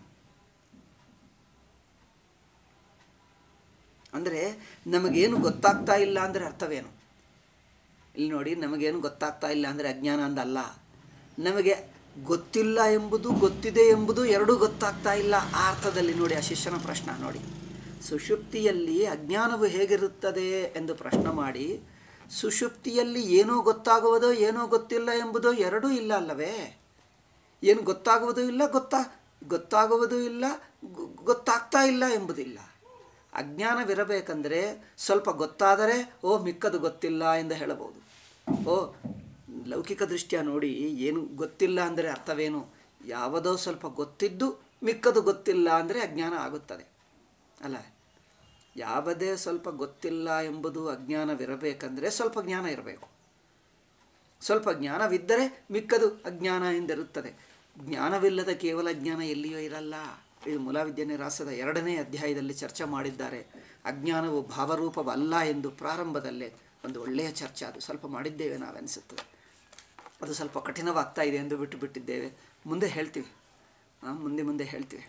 ಅಂದರೆ ನಮಗೇನು ಗೊತ್ತಾಗ್ತಾ ಇಲ್ಲ ಅಂದರೆ ಅರ್ಥವೇನು ಇಲ್ಲಿ ನೋಡಿ ನಮಗೇನು ಗೊತ್ತಾಗ್ತಾ ಇಲ್ಲ ಅಂದರೆ ಅಜ್ಞಾನ ಅಂದಲ್ಲ ನಮಗೆ ಗೊತ್ತಿಲ್ಲ ಎಂಬುದು ಗೊತ್ತಿದೆ ಎಂಬುದು ಎರಡೂ ಗೊತ್ತಾಗ್ತಾ ಇಲ್ಲ ಆ ಅರ್ಥದಲ್ಲಿ ನೋಡಿ ಆ ಶಿಷ್ಯನ ಪ್ರಶ್ನೆ ನೋಡಿ ಸುಷುಪ್ತಿಯಲ್ಲಿ ಅಜ್ಞಾನವು ಹೇಗಿರುತ್ತದೆ ಎಂದು ಪ್ರಶ್ನೆ ಮಾಡಿ ಸುಷುಪ್ತಿಯಲ್ಲಿ ಏನೋ ಗೊತ್ತಾಗುವುದೋ ಏನೋ ಗೊತ್ತಿಲ್ಲ ಎಂಬುದೋ ಎರಡೂ ಇಲ್ಲ ಅಲ್ಲವೇ ಏನು ಗೊತ್ತಾಗುವುದೂ ಇಲ್ಲ ಗೊತ್ತಾ ಗೊತ್ತಾಗುವುದೂ ಇಲ್ಲ ಗೊ- ಗೊತ್ತಾಗ್ತಾ ಇಲ್ಲ ಎಂಬುದಿಲ್ಲ ಅಜ್ಞಾನವಿರಬೇಕಂದ್ರೆ ಸ್ವಲ್ಪ ಗೊತ್ತಾದರೆ ಓ ಮಿಕ್ಕದು ಗೊತ್ತಿಲ್ಲ ಎಂದು ಹೇಳಬಹುದು ಓ ಲೌಕಿಕ ದೃಷ್ಟಿಯ ನೋಡಿ ಏನು ಗೊತ್ತಿಲ್ಲ ಅಂದರೆ ಅರ್ಥವೇನು ಯಾವುದೋ ಸ್ವಲ್ಪ ಗೊತ್ತಿದ್ದು ಮಿಕ್ಕದು ಗೊತ್ತಿಲ್ಲ ಅಂದರೆ ಅಜ್ಞಾನ ಆಗುತ್ತದೆ ಅಲ್ಲ ಯಾವುದೇ ಸ್ವಲ್ಪ ಗೊತ್ತಿಲ್ಲ ಎಂಬುದು ಅಜ್ಞಾನವಿರಬೇಕಂದ್ರೆ ಸ್ವಲ್ಪ ಜ್ಞಾನ ಇರಬೇಕು ಸ್ವಲ್ಪ ಜ್ಞಾನವಿದ್ದರೆ ಮಿಕ್ಕದು ಅಜ್ಞಾನ ಎಂದಿರುತ್ತದೆ ಜ್ಞಾನವಿಲ್ಲದ ಕೇವಲ ಜ್ಞಾನ ಎಲ್ಲಿಯೂ ಇರಲ್ಲ ಇದು ಮೂಲವಿದ್ಯೆ ನಿರಾಸದ ಎರಡನೇ ಅಧ್ಯಾಯದಲ್ಲಿ ಚರ್ಚೆ ಮಾಡಿದ್ದಾರೆ ಅಜ್ಞಾನವು ಭಾವರೂಪವಲ್ಲ ಎಂದು ಪ್ರಾರಂಭದಲ್ಲೇ ಒಂದು ಒಳ್ಳೆಯ ಚರ್ಚೆ ಅದು ಸ್ವಲ್ಪ ಮಾಡಿದ್ದೇವೆ ನಾವೆನಿಸುತ್ತದೆ ಅದು ಸ್ವಲ್ಪ ಕಠಿಣವಾಗ್ತಾ ಇದೆ ಎಂದು ಬಿಟ್ಟು ಬಿಟ್ಟಿದ್ದೇವೆ ಮುಂದೆ ಹೇಳ್ತೀವಿ ಆ, ಮುಂದೆ ಮುಂದೆ ಹೇಳ್ತೀವಿ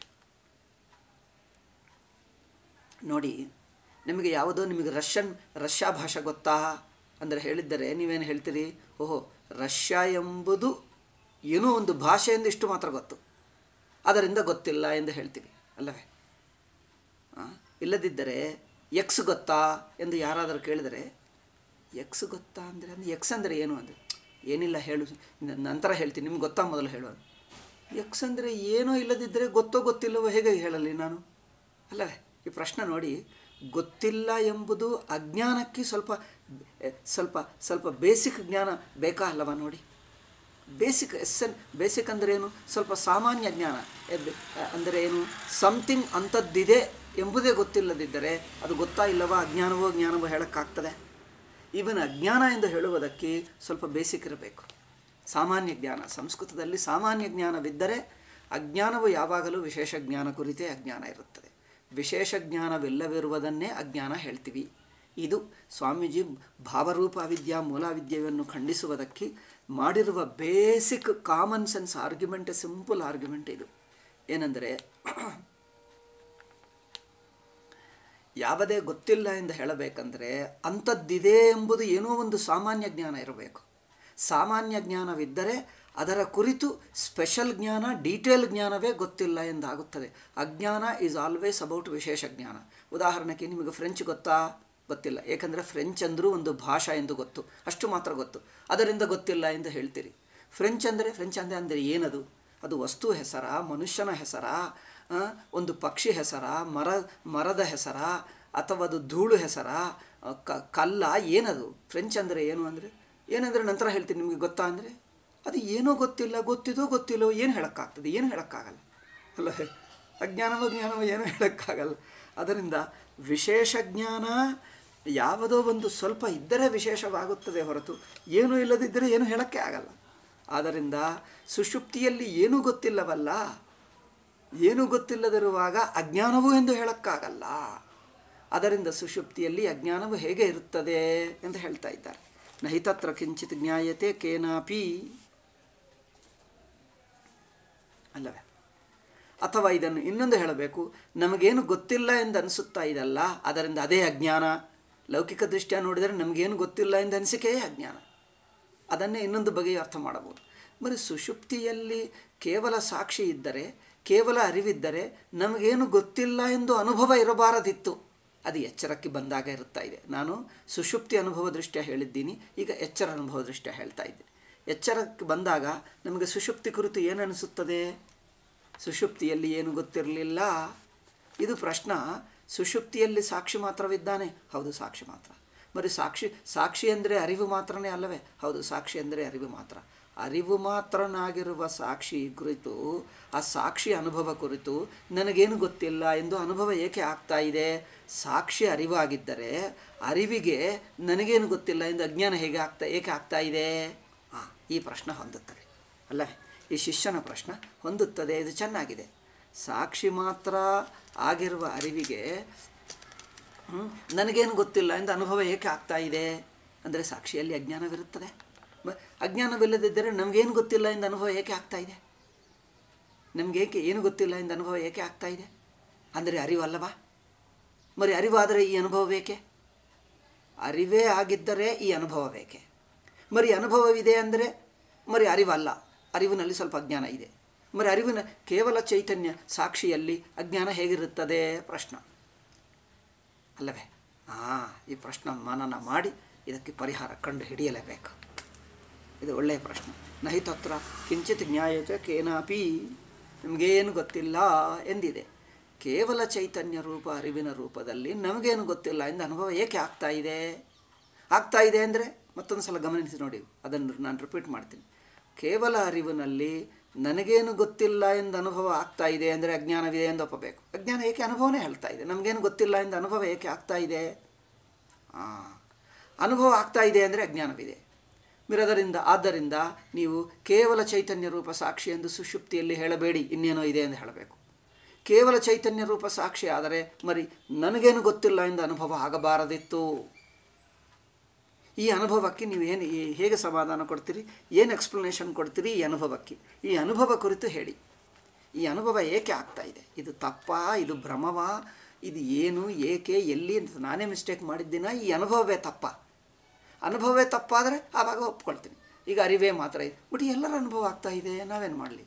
ನೋಡಿ ನಿಮಗೆ ಯಾವುದೋ ನಿಮಗೆ ರಷ್ಯನ್ ರಷ್ಯಾ ಭಾಷೆ ಗೊತ್ತಾ ಅಂದರೆ ಹೇಳಿದ್ದರೆ ನೀವೇನು ಹೇಳ್ತೀರಿ ಓಹೋ ರಷ್ಯಾ ಎಂಬುದು ಏನೋ ಒಂದು ಭಾಷೆ ಎಂದು ಇಷ್ಟು ಮಾತ್ರ ಗೊತ್ತು ಅದರಿಂದ ಗೊತ್ತಿಲ್ಲ ಎಂದು ಹೇಳ್ತೀವಿ ಅಲ್ಲವೇ ಆ, ಇಲ್ಲದಿದ್ದರೆ ಎಕ್ಸ್ ಗೊತ್ತಾ ಎಂದು ಯಾರಾದರೂ ಕೇಳಿದರೆ ಎಕ್ಸ್ ಗೊತ್ತಾ ಅಂದರೆ ಅಂದರೆ ಎಕ್ಸ್ ಅಂದರೆ ಏನು ಅಂದರೆ ಏನಿಲ್ಲ ಹೇಳು ನ- ನಂತರ ಹೇಳ್ತೀನಿ ನಿಮ್ಗೆ ಗೊತ್ತಾ ಮೊದಲು ಹೇಳೋದು ಎಕ್ಸ್ ಅಂದರೆ ಏನೋ ಇಲ್ಲದಿದ್ದರೆ ಗೊತ್ತೋ ಗೊತ್ತಿಲ್ಲವೋ ಹೇಗೆ ಹೇಳಲಿ ನಾನು ಅಲ್ಲವೇ ಈ ಪ್ರಶ್ನೆ ನೋಡಿ ಗೊತ್ತಿಲ್ಲ ಎಂಬುದು ಅಜ್ಞಾನಕ್ಕೆ ಸ್ವಲ್ಪ ಎ, ಸ್ವಲ್ಪ ಸ್ವಲ್ಪ ಬೇಸಿಕ್ ಜ್ಞಾನ ಬೇಕಾ ಅಲ್ಲವಾ ನೋಡಿ ಬೇಸಿಕ್ ಎಸ್ಸೆನ್ ಬೇಸಿಕ್ ಅಂದರೆ ಏನು ಸ್ವಲ್ಪ ಸಾಮಾನ್ಯ ಜ್ಞಾನ ಎ- ಬೆ- ಅಂದರೆ ಏನು ಸಮಥಿಂಗ್ ಅಂಥದ್ದಿದೆ ಎಂಬುದೇ ಗೊತ್ತಿಲ್ಲದಿದ್ದರೆ ಅದು ಗೊತ್ತಾ ಇಲ್ಲವಾ ಅಜ್ಞಾನವೋ ಜ್ಞಾನವೋ ಹೇಳೋಕ್ಕಾಗ್ತದೆ ಈವನ್ ಅಜ್ಞಾನ ಎಂದು ಹೇಳುವುದಕ್ಕೆ ಸ್ವಲ್ಪ ಬೇಸಿಕ್ ಇರಬೇಕು ಸಾಮಾನ್ಯ ಜ್ಞಾನ ಸಂಸ್ಕೃತದಲ್ಲಿ ಸಾಮಾನ್ಯ ಜ್ಞಾನವಿದ್ದರೆ ಅಜ್ಞಾನವು ಯಾವಾಗಲೂ ವಿಶೇಷ ಜ್ಞಾನ ಕುರಿತೇ ಅಜ್ಞಾನ ಇರುತ್ತದೆ ವಿಶೇಷ ಜ್ಞಾನವಿಲ್ಲವಿರುವುದನ್ನೇ ಅಜ್ಞಾನ ಹೇಳ್ತೀವಿ ಇದು ಸ್ವಾಮೀಜಿ ಭಾವರೂಪ ಅವಿದ್ಯಾ ಮೂಲಾವಿದ್ಯೆಯನ್ನು ಖಂಡಿಸುವುದಕ್ಕೆ ಮಾಡಿರುವ basic common sense argument simple argument ಇದು ಏನೆಂದರೆ ಯಾವುದೇ ಗೊತ್ತಿಲ್ಲ ಎಂದು ಹೇಳಬೇಕಂದ್ರೆ ಅಂಥದ್ದಿದೆ ಎಂಬುದು ಏನೋ ಒಂದು ಸಾಮಾನ್ಯ ಜ್ಞಾನ ಇರಬೇಕು ಸಾಮಾನ್ಯ ಜ್ಞಾನವಿದ್ದರೆ ಅದರ ಕುರಿತು ಸ್ಪೆಷಲ್ ಜ್ಞಾನ ಡೀಟೇಲ್ ಜ್ಞಾನವೇ ಗೊತ್ತಿಲ್ಲ ಎಂದಾಗುತ್ತದೆ ಅಜ್ಞಾನ ಈಸ್ ಆಲ್ವೇಸ್ ಅಬೌಟ್ ವಿಶೇಷ ಜ್ಞಾನ ಉದಾಹರಣೆಗೆ ನಿಮಗೆ ಫ್ರೆಂಚ್ ಗೊತ್ತಾ ಗೊತ್ತಿಲ್ಲ ಏಕೆಂದರೆ ಫ್ರೆಂಚ್ ಅಂದರೂ ಒಂದು ಭಾಷಾ ಎಂದು ಗೊತ್ತು ಅಷ್ಟು ಮಾತ್ರ ಗೊತ್ತು ಅದರಿಂದ ಗೊತ್ತಿಲ್ಲ ಎಂದು ಹೇಳ್ತೀರಿ ಫ್ರೆಂಚ್ ಅಂದರೆ ಫ್ರೆಂಚ್ ಅಂದರೆ ಅಂದರೆ ಏನದು ಅದು ವಸ್ತು ಹೆಸರ ಮನುಷ್ಯನ ಹೆಸರ ಆ, ಒಂದು ಪಕ್ಷಿ ಹೆಸರ ಮರ ಮರದ ಹೆಸರ ಅಥವಾ ಅದು ಧೂಳು ಹೆಸರ ಆ, ಕ ಕಲ್ಲ ಏನದು ಫ್ರೆಂಚ್ ಅಂದರೆ ಏನು ಅಂದರೆ ಏನಂದರೆ ನಂತರ ಹೇಳ್ತೀನಿ ನಿಮಗೆ ಗೊತ್ತಾ ಅಂದರೆ ಅದು ಏನೋ ಗೊತ್ತಿಲ್ಲ ಗೊತ್ತಿದೋ ಗೊತ್ತಿಲ್ಲೋ ಏನು ಹೇಳೋಕ್ಕಾಗ್ತದೆ ಏನು ಹೇಳೋಕ್ಕಾಗಲ್ಲ ಅಲ್ಲ ಅಜ್ಞಾನವೋ ಜ್ಞಾನವೋ ಏನೂ ಹೇಳೋಕ್ಕಾಗಲ್ಲ ಅದರಿಂದ ವಿಶೇಷ ಜ್ಞಾನ ಯಾವುದೋ ಒಂದು ಸ್ವಲ್ಪ ಇದ್ದರೆ ವಿಶೇಷವಾಗುತ್ತದೆ ಹೊರತು ಏನೂ ಇಲ್ಲದಿದ್ದರೆ ಏನು ಹೇಳೋಕ್ಕೆ ಆಗಲ್ಲ ಆದ್ದರಿಂದ ಸುಷುಪ್ತಿಯಲ್ಲಿ ಏನೂ ಗೊತ್ತಿಲ್ಲವಲ್ಲ ಏನೂ ಗೊತ್ತಿಲ್ಲದಿರುವಾಗ ಅಜ್ಞಾನವೂ ಎಂದು ಹೇಳೋಕ್ಕಾಗಲ್ಲ ಅದರಿಂದ ಸುಷುಪ್ತಿಯಲ್ಲಿ ಅಜ್ಞಾನವು ಹೇಗೆ ಇರುತ್ತದೆ ಅಂತ ಹೇಳ್ತಾ ಇದ್ದಾರೆ ನಹಿ ತತ್ರ ಕಿಂಚಿತ್ ಜ್ಞಾಯತೆ ಕೇನಾಪಿ ಅಲ್ಲವೇ ಅಥವಾ ಇದನ್ನು ಇನ್ನೊಂದು ಹೇಳಬೇಕು ನಮಗೇನು ಗೊತ್ತಿಲ್ಲ ಎಂದು ಅನಿಸುತ್ತಾ ಇದಲ್ಲ ಅದರಿಂದ ಅದೇ ಅಜ್ಞಾನ ಲೌಕಿಕ ದೃಷ್ಟಿಯ ನೋಡಿದರೆ ನಮಗೇನು ಗೊತ್ತಿಲ್ಲ ಎಂದು ಅನಿಸಿಕೆಯೇ ಅಜ್ಞಾನ ಅದನ್ನೇ ಇನ್ನೊಂದು ಬಗೆಯ ಅರ್ಥ ಮಾಡಬಹುದು మరి ಸುಷುಪ್ತಿಯಲ್ಲಿ ಕೇವಲ ಸಾಕ್ಷಿ ಇದ್ದರೆ ಕೇವಲ ಅರಿವಿದ್ದರೆ ನಮಗೇನು ಗೊತ್ತಿಲ್ಲ ಎಂದು ಅನುಭವ ಇರಬಾರದಿತ್ತು ಅದು ಎಚ್ಚರಕ್ಕೆ ಬಂದಾಗ ಇರುತ್ತಾ ಇದೆ ನಾನು ಸುಷುಪ್ತಿ ಅನುಭವ ದೃಷ್ಟಿಯ ಹೇಳಿದ್ದೀನಿ ಈಗ ಎಚ್ಚರ ಅನುಭವ ದೃಷ್ಟಿಯ ಹೇಳ್ತಾ ಇದ್ದೀನಿ ಎಚ್ಚರಕ್ಕೆ ಬಂದಾಗ ನಮಗೆ ಸುಷುಪ್ತಿ ಕುರಿತು ಏನು ಅನಿಸುತ್ತದೆ ಸುಷುಪ್ತಿಯಲ್ಲಿ ಏನು ಗೊತ್ತಿರಲಿಲ್ಲ ಇದು ಪ್ರಶ್ನ ಸುಷುಪ್ತಿಯಲ್ಲಿ ಸಾಕ್ಷಿ ಮಾತ್ರವಿದ್ದಾನೆ ಹೌದು ಸಾಕ್ಷಿ ಮಾತ್ರ మరి ಸಾಕ್ಷಿ ಸಾಕ್ಷಿ ಅಂದರೆ ಅರಿವು ಮಾತ್ರನೇ ಅಲ್ಲವೇ ಹೌದು ಸಾಕ್ಷಿ ಅಂದರೆ ಅರಿವು ಮಾತ್ರ ಅರಿವು ಮಾತ್ರನಾಗಿರುವ ಸಾಕ್ಷಿ ಕುರಿತು ಆ ಸಾಕ್ಷಿ ಅನುಭವ ಕುರಿತು ನನಗೇನು ಗೊತ್ತಿಲ್ಲ ಎಂದು ಅನುಭವ ಏಕೆ ಆಗ್ತಾ ಇದೆ ಸಾಕ್ಷಿ ಅರಿವಾಗಿದ್ದರೆ ಅರಿವಿಗೆ ನನಗೇನು ಗೊತ್ತಿಲ್ಲ ಎಂದು ಅಜ್ಞಾನ ಹೇಗೆ ಆಗ್ತಾ ಏಕೆ ಆಗ್ತಾ ಇದೆ ಹಾಂ ಈ ಪ್ರಶ್ನೆ ಹೊಂದುತ್ತದೆ ಅಲ್ಲವೇ ಈ ಶಿಷ್ಯನ ಪ್ರಶ್ನೆ ಹೊಂದುತ್ತದೆ ಇದು ಚೆನ್ನಾಗಿದೆ ಸಾಕ್ಷಿ ಮಾತ್ರ ಆಗಿರುವ ಅರಿವಿಗೆ ಹ್ಮ್, ನನಗೇನು ಗೊತ್ತಿಲ್ಲ ಎಂದು ಅನುಭವ ಏಕೆ ಆಗ್ತಾ ಇದೆ ಅಂದರೆ ಸಾಕ್ಷಿಯಲ್ಲಿ ಅಜ್ಞಾನವಿರುತ್ತದೆ ಮ- ಅಜ್ಞಾನವಿಲ್ಲದಿದ್ದರೆ ನಮಗೇನು ಗೊತ್ತಿಲ್ಲ ಎಂದು ಅನುಭವ ಏಕೆ ಆಗ್ತಾ ಇದೆ ನಮ್ಗೆ ಏಕೆ ಏನು ಗೊತ್ತಿಲ್ಲ ಎಂದು ಅನುಭವ ಏಕೆ ಆಗ್ತಾ ಇದೆ ಅಂದರೆ ಅರಿವಲ್ಲವಾ మరి ಅರಿವಾದರೆ ಈ ಅನುಭವ ಬೇಕೆ ಅರಿವೇ ಆಗಿದ್ದರೆ ಈ ಅನುಭವ ಬೇಕೆ మరి ಅನುಭವವಿದೆ ಅಂದರೆ మరి ಅರಿವಲ್ಲ ಅರಿವಿನಲ್ಲಿ ಸ್ವಲ್ಪ ಅಜ್ಞಾನ ಇದೆ మరి ಅರಿವಿನ ಕೇವಲ ಚೈತನ್ಯ ಸಾಕ್ಷಿಯಲ್ಲಿ ಅಜ್ಞಾನ ಹೇಗಿರುತ್ತದೆ ಪ್ರಶ್ನೆ ಅಲ್ಲವೇ ಹಾಂ ಈ ಪ್ರಶ್ನೆ ಮನನ ಮಾಡಿ ಇದಕ್ಕೆ ಪರಿಹಾರ ಕಂಡು ಹಿಡಿಯಲೇಬೇಕು ಇದು ಒಳ್ಳೆಯ ಪ್ರಶ್ನೆ ನಹಿ ತತ್ರ ಕಿಂಚಿತ್ ಜ್ಞಾಯತೆ ಕೇನಾಪಿ ನಿಮಗೇನು ಗೊತ್ತಿಲ್ಲ ಎಂದಿದೆ ಕೇವಲ ಚೈತನ್ಯ ರೂಪ ಅರಿವಿನ ರೂಪದಲ್ಲಿ ನಮಗೇನು ಗೊತ್ತಿಲ್ಲ ಎಂದು ಅನುಭವ ಏಕೆ ಆಗ್ತಾ ಇದೆ ಆಗ್ತಾ ಇದೆ ಅಂದರೆ ಮತ್ತೊಂದು ಸಲ ಗಮನಿಸಿ ನೋಡಿ ಅದನ್ನು ನಾನು ರಿಪೀಟ್ ಮಾಡ್ತೀನಿ ಕೇವಲ ಅರಿವಿನಲ್ಲಿ ನನಗೇನು ಗೊತ್ತಿಲ್ಲ ಎಂದು ಅನುಭವ ಆಗ್ತಾ ಇದೆ ಅಂದರೆ ಅಜ್ಞಾನವಿದೆ ಎಂದು ಒಪ್ಪಬೇಕು ಅಜ್ಞಾನ ಏಕೆ ಅನುಭವನೇ ಹೇಳ್ತಾ ಇದೆ ನಮಗೇನು ಗೊತ್ತಿಲ್ಲ ಎಂದು ಅನುಭವ ಏಕೆ ಆಗ್ತಾ ಇದೆ ಹಾಂ ಅನುಭವ ಆಗ್ತಾ ಇದೆ ಅಂದರೆ ಅಜ್ಞಾನವಿದೆ ಮಿರದರಿಂದ ಆದ್ದರಿಂದ ನೀವು ಕೇವಲ ಚೈತನ್ಯ ರೂಪ ಸಾಕ್ಷಿ ಎಂದು ಸುಷುಪ್ತಿಯಲ್ಲಿ ಹೇಳಬೇಡಿ ಇನ್ನೇನೋ ಇದೆ ಎಂದು ಹೇಳಬೇಕು ಕೇವಲ ಚೈತನ್ಯ ರೂಪ ಸಾಕ್ಷಿ ಆದರೆ ಮರಿ ನನಗೇನು ಗೊತ್ತಿಲ್ಲ ಎಂದು ಅನುಭವ ಆಗಬಾರದಿತ್ತು ಈ ಅನುಭವಕ್ಕೆ ನೀವು ಏನು ಈ- ಹೇಗೆ ಸಮಾಧಾನ ಕೊಡ್ತೀರಿ ಏನು ಎಕ್ಸ್ಪ್ಲನೇಷನ್ ಕೊಡ್ತೀರಿ ಈ ಅನುಭವಕ್ಕೆ ಈ ಅನುಭವ ಕುರಿತು ಹೇಳಿ ಈ ಅನುಭವ ಏಕೆ ಆಗ್ತಾ ಇದೆ ಇದು ತಪ್ಪಾ ಇದು ಭ್ರಮವಾ ಇದು ಏನು ಏಕೆ ಎಲ್ಲಿ ಅಂತ ನಾನೇ ಮಿಸ್ಟೇಕ್ ಮಾಡಿದ್ದೀನ ಈ ಅನುಭವವೇ ತಪ್ಪ ಅನುಭವವೇ ತಪ್ಪಾದರೆ ಆವಾಗ ಒಪ್ಕೊಳ್ತೀನಿ ಈಗ ಅರಿವೇ ಮಾತ್ರ ಇದೆ ಬಟ್ ಎಲ್ಲರ ಅನುಭವ ಆಗ್ತಾ ಇದೆ ನಾವೇನು ಮಾಡಲಿ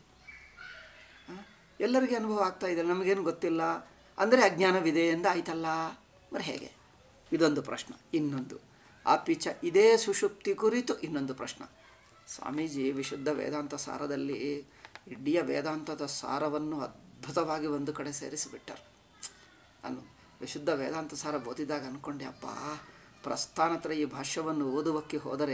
ಎಲ್ಲರಿಗೆ ಅನುಭವ ಆಗ್ತಾ ಇದೆ ನಮಗೇನು ಗೊತ್ತಿಲ್ಲ ಅಂದರೆ ಅಜ್ಞಾನವಿದೆ ಎಂದು ಆಯ್ತಲ್ಲ మరి ಹೇಗೆ ಇದೊಂದು ಪ್ರಶ್ನೆ ಇನ್ನೊಂದು ಆ ಪಿಚ ಇದೇ ಸುಷುಪ್ತಿ ಕುರಿತು ಇನ್ನೊಂದು ಪ್ರಶ್ನೆ ಸ್ವಾಮೀಜಿ ವಿಶುದ್ಧ ವೇದಾಂತ ಸಾರದಲ್ಲಿ ಇಡೀ ವೇದಾಂತದ ಸಾರವನ್ನು ಅದ್ಭುತವಾಗಿ ಒಂದು ಕಡೆ ಸೇರಿಸಿಬಿಟ್ಟರು ನಾನು ವಿಶುದ್ಧ ವೇದಾಂತ ಸಾರ ಓದಿದಾಗ ಅಂದ್ಕೊಂಡೆ ಅಪ್ಪ ಪ್ರಸ್ಥಾನತ್ರ ಈ ಭಾಷ್ಯವನ್ನು ಓದುವಕ್ಕೆ ಹೋದರೆ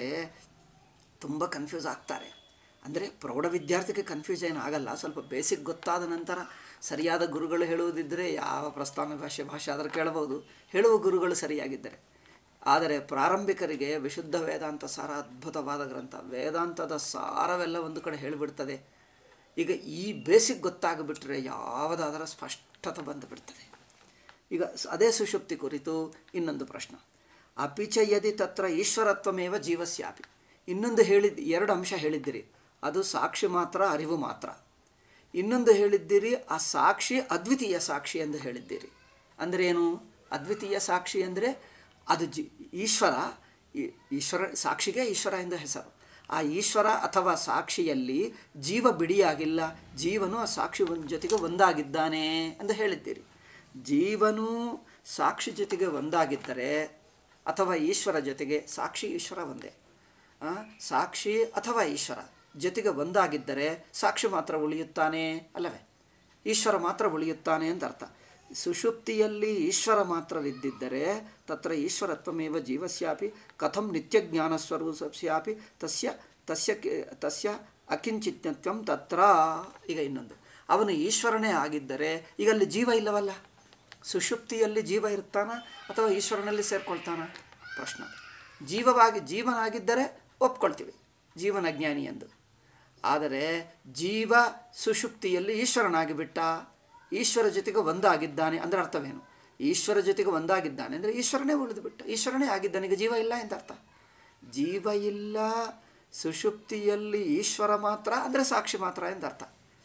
ತುಂಬ ಕನ್ಫ್ಯೂಸ್ ಆಗ್ತಾರೆ ಅಂದರೆ ಪ್ರೌಢ ವಿದ್ಯಾರ್ಥಿಗೆ ಕನ್ಫ್ಯೂಸ್ ಏನು ಆಗಲ್ಲ ಸ್ವಲ್ಪ ಬೇಸಿಕ್ ಗೊತ್ತಾದ ನಂತರ ಸರಿಯಾದ ಗುರುಗಳು ಹೇಳುವುದಿದ್ದರೆ ಯಾವ ಪ್ರಸ್ಥಾನ ಭಾಷೆ ಭಾಷೆ ಆದರೂ ಕೇಳಬಹುದು ಹೇಳುವ ಗುರುಗಳು ಸರಿಯಾಗಿದ್ದರೆ ಆದರೆ ಪ್ರಾರಂಭಿಕರಿಗೆ ವಿಶುದ್ಧ ವೇದಾಂತ ಸಾರ ಅದ್ಭುತವಾದ ಗ್ರಂಥ ವೇದಾಂತದ ಸಾರವೆಲ್ಲ ಒಂದು ಕಡೆ ಹೇಳಿಬಿಡ್ತದೆ ಈಗ ಈ ಬೇಸಿಕ್ ಗೊತ್ತಾಗಿಬಿಟ್ರೆ ಯಾವುದಾದರ ಸ್ಪಷ್ಟತೆ ಬಂದುಬಿಡ್ತದೆ ಈಗ ಸ- ಅದೇ ಸುಷುಪ್ತಿ ಕುರಿತು ಇನ್ನೊಂದು ಪ್ರಶ್ನೆ ಅಪಿಚ ಯದಿ ತತ್ರ ಈಶ್ವರತ್ವಮೇವ ಜೀವಸ್ಯಾಪಿ ಇನ್ನೊಂದು ಹೇಳಿದ ಎರಡು ಅಂಶ ಹೇಳಿದ್ದೀರಿ ಅದು ಸಾಕ್ಷಿ ಮಾತ್ರ ಅರಿವು ಮಾತ್ರ ಇನ್ನೊಂದು ಹೇಳಿದ್ದೀರಿ ಆ ಸಾಕ್ಷಿ ಅದ್ವಿತೀಯ ಸಾಕ್ಷಿ ಎಂದು ಹೇಳಿದ್ದೀರಿ ಅಂದರೆ ಏನು ಅದ್ವಿತೀಯ ಸಾಕ್ಷಿ ಅಂದರೆ ಅದು ಜಿ ಈಶ್ವರ ಈ- ಈಶ್ವರ ಸಾಕ್ಷಿಗೆ ಈಶ್ವರ ಎಂದು ಹೆಸರು ಆ ಈಶ್ವರ ಅಥವಾ ಸಾಕ್ಷಿಯಲ್ಲಿ ಜೀವ ಬಿಡಿಯಾಗಿಲ್ಲ ಜೀವನು ಆ ಸಾಕ್ಷಿ ಒಂದ್ ಜೊತೆಗೆ ಒಂದಾಗಿದ್ದಾನೆ ಎಂದು ಹೇಳಿದ್ದೀರಿ ಜೀವನು ಸಾಕ್ಷಿ ಜೊತೆಗೆ ಒಂದಾಗಿದ್ದರೆ ಅಥವಾ ಈಶ್ವರ ಜೊತೆಗೆ ಸಾಕ್ಷಿ ಈಶ್ವರ ಒಂದೇ ಆ, ಸಾಕ್ಷಿ ಅಥವಾ ಈಶ್ವರ ಜೊತೆಗೆ ಒಂದಾಗಿದ್ದರೆ ಸಾಕ್ಷಿ ಮಾತ್ರ ಉಳಿಯುತ್ತಾನೆ ಅಲ್ಲವೇ ಈಶ್ವರ ಮಾತ್ರ ಉಳಿಯುತ್ತಾನೆ ಅಂತ ಅರ್ಥ ಸುಷುಪ್ತಿಯಲ್ಲಿ ಈಶ್ವರ ಮಾತ್ರವಿದ್ದಿದ್ದರೆ ತತ್ರ ಈಶ್ವರತ್ವಮೇವ ಜೀವಸ್ಯಾಪಿ ಕಥಂ ನಿತ್ಯಜ್ಞಾನ ಸ್ವರೂಪಸ್ಯಾಪಿ ತಸ್ಯ ತಸ್ಯ ಕಿ- ತಸ್ಯ ಅಕಿಂಚಿತ್ಯತ್ವಂ ತತ್ರ ಈಗ ಇನ್ನೊಂದು ಅವನು ಈಶ್ವರನೇ ಆಗಿದ್ದರೆ ಈಗ ಅಲ್ಲಿ ಜೀವ ಇಲ್ಲವಲ್ಲ ಸುಷುಪ್ತಿಯಲ್ಲಿ ಜೀವ ಇರ್ತಾನ ಅಥವಾ ಈಶ್ವರನಲ್ಲಿ ಸೇರ್ಕೊಳ್ತಾನ ಪ್ರಶ್ನೆ ಜೀವವಾಗಿ ಜೀವನಾಗಿದ್ದರೆ ಒಪ್ಕೊಳ್ತೀವಿ ಜೀವನ ಜ್ಞಾನಿ ಎಂದು ಆದರೆ ಜೀವ ಸುಷುಪ್ತಿಯಲ್ಲಿ ಈಶ್ವರನಾಗಿ ಬಿಟ್ಟ ಈಶ್ವರ ಜೊತೆಗೆ ಒಂದಾಗಿದ್ದಾನೆ ಅಂದರೆ ಅರ್ಥವೇನು ಈಶ್ವರ ಜೊತೆಗೆ ಒಂದಾಗಿದ್ದಾನೆ ಅಂದರೆ ಈಶ್ವರನೇ ಉಳಿದು ಬಿಟ್ಟ ಈಶ್ವರನೇ ಆಗಿದ್ದಾನೆ ಈಗ ಜೀವ ಇಲ್ಲ ಎಂತ ಅರ್ಥ ಜೀವ ಇಲ್ಲ ಸುಷುಪ್ತಿಯಲ್ಲಿ ಈಶ್ವರ ಮಾತ್ರ ಅಂದರೆ ಸಾಕ್ಷಿ ಮಾತ್ರ ಎಂದರ್ಥ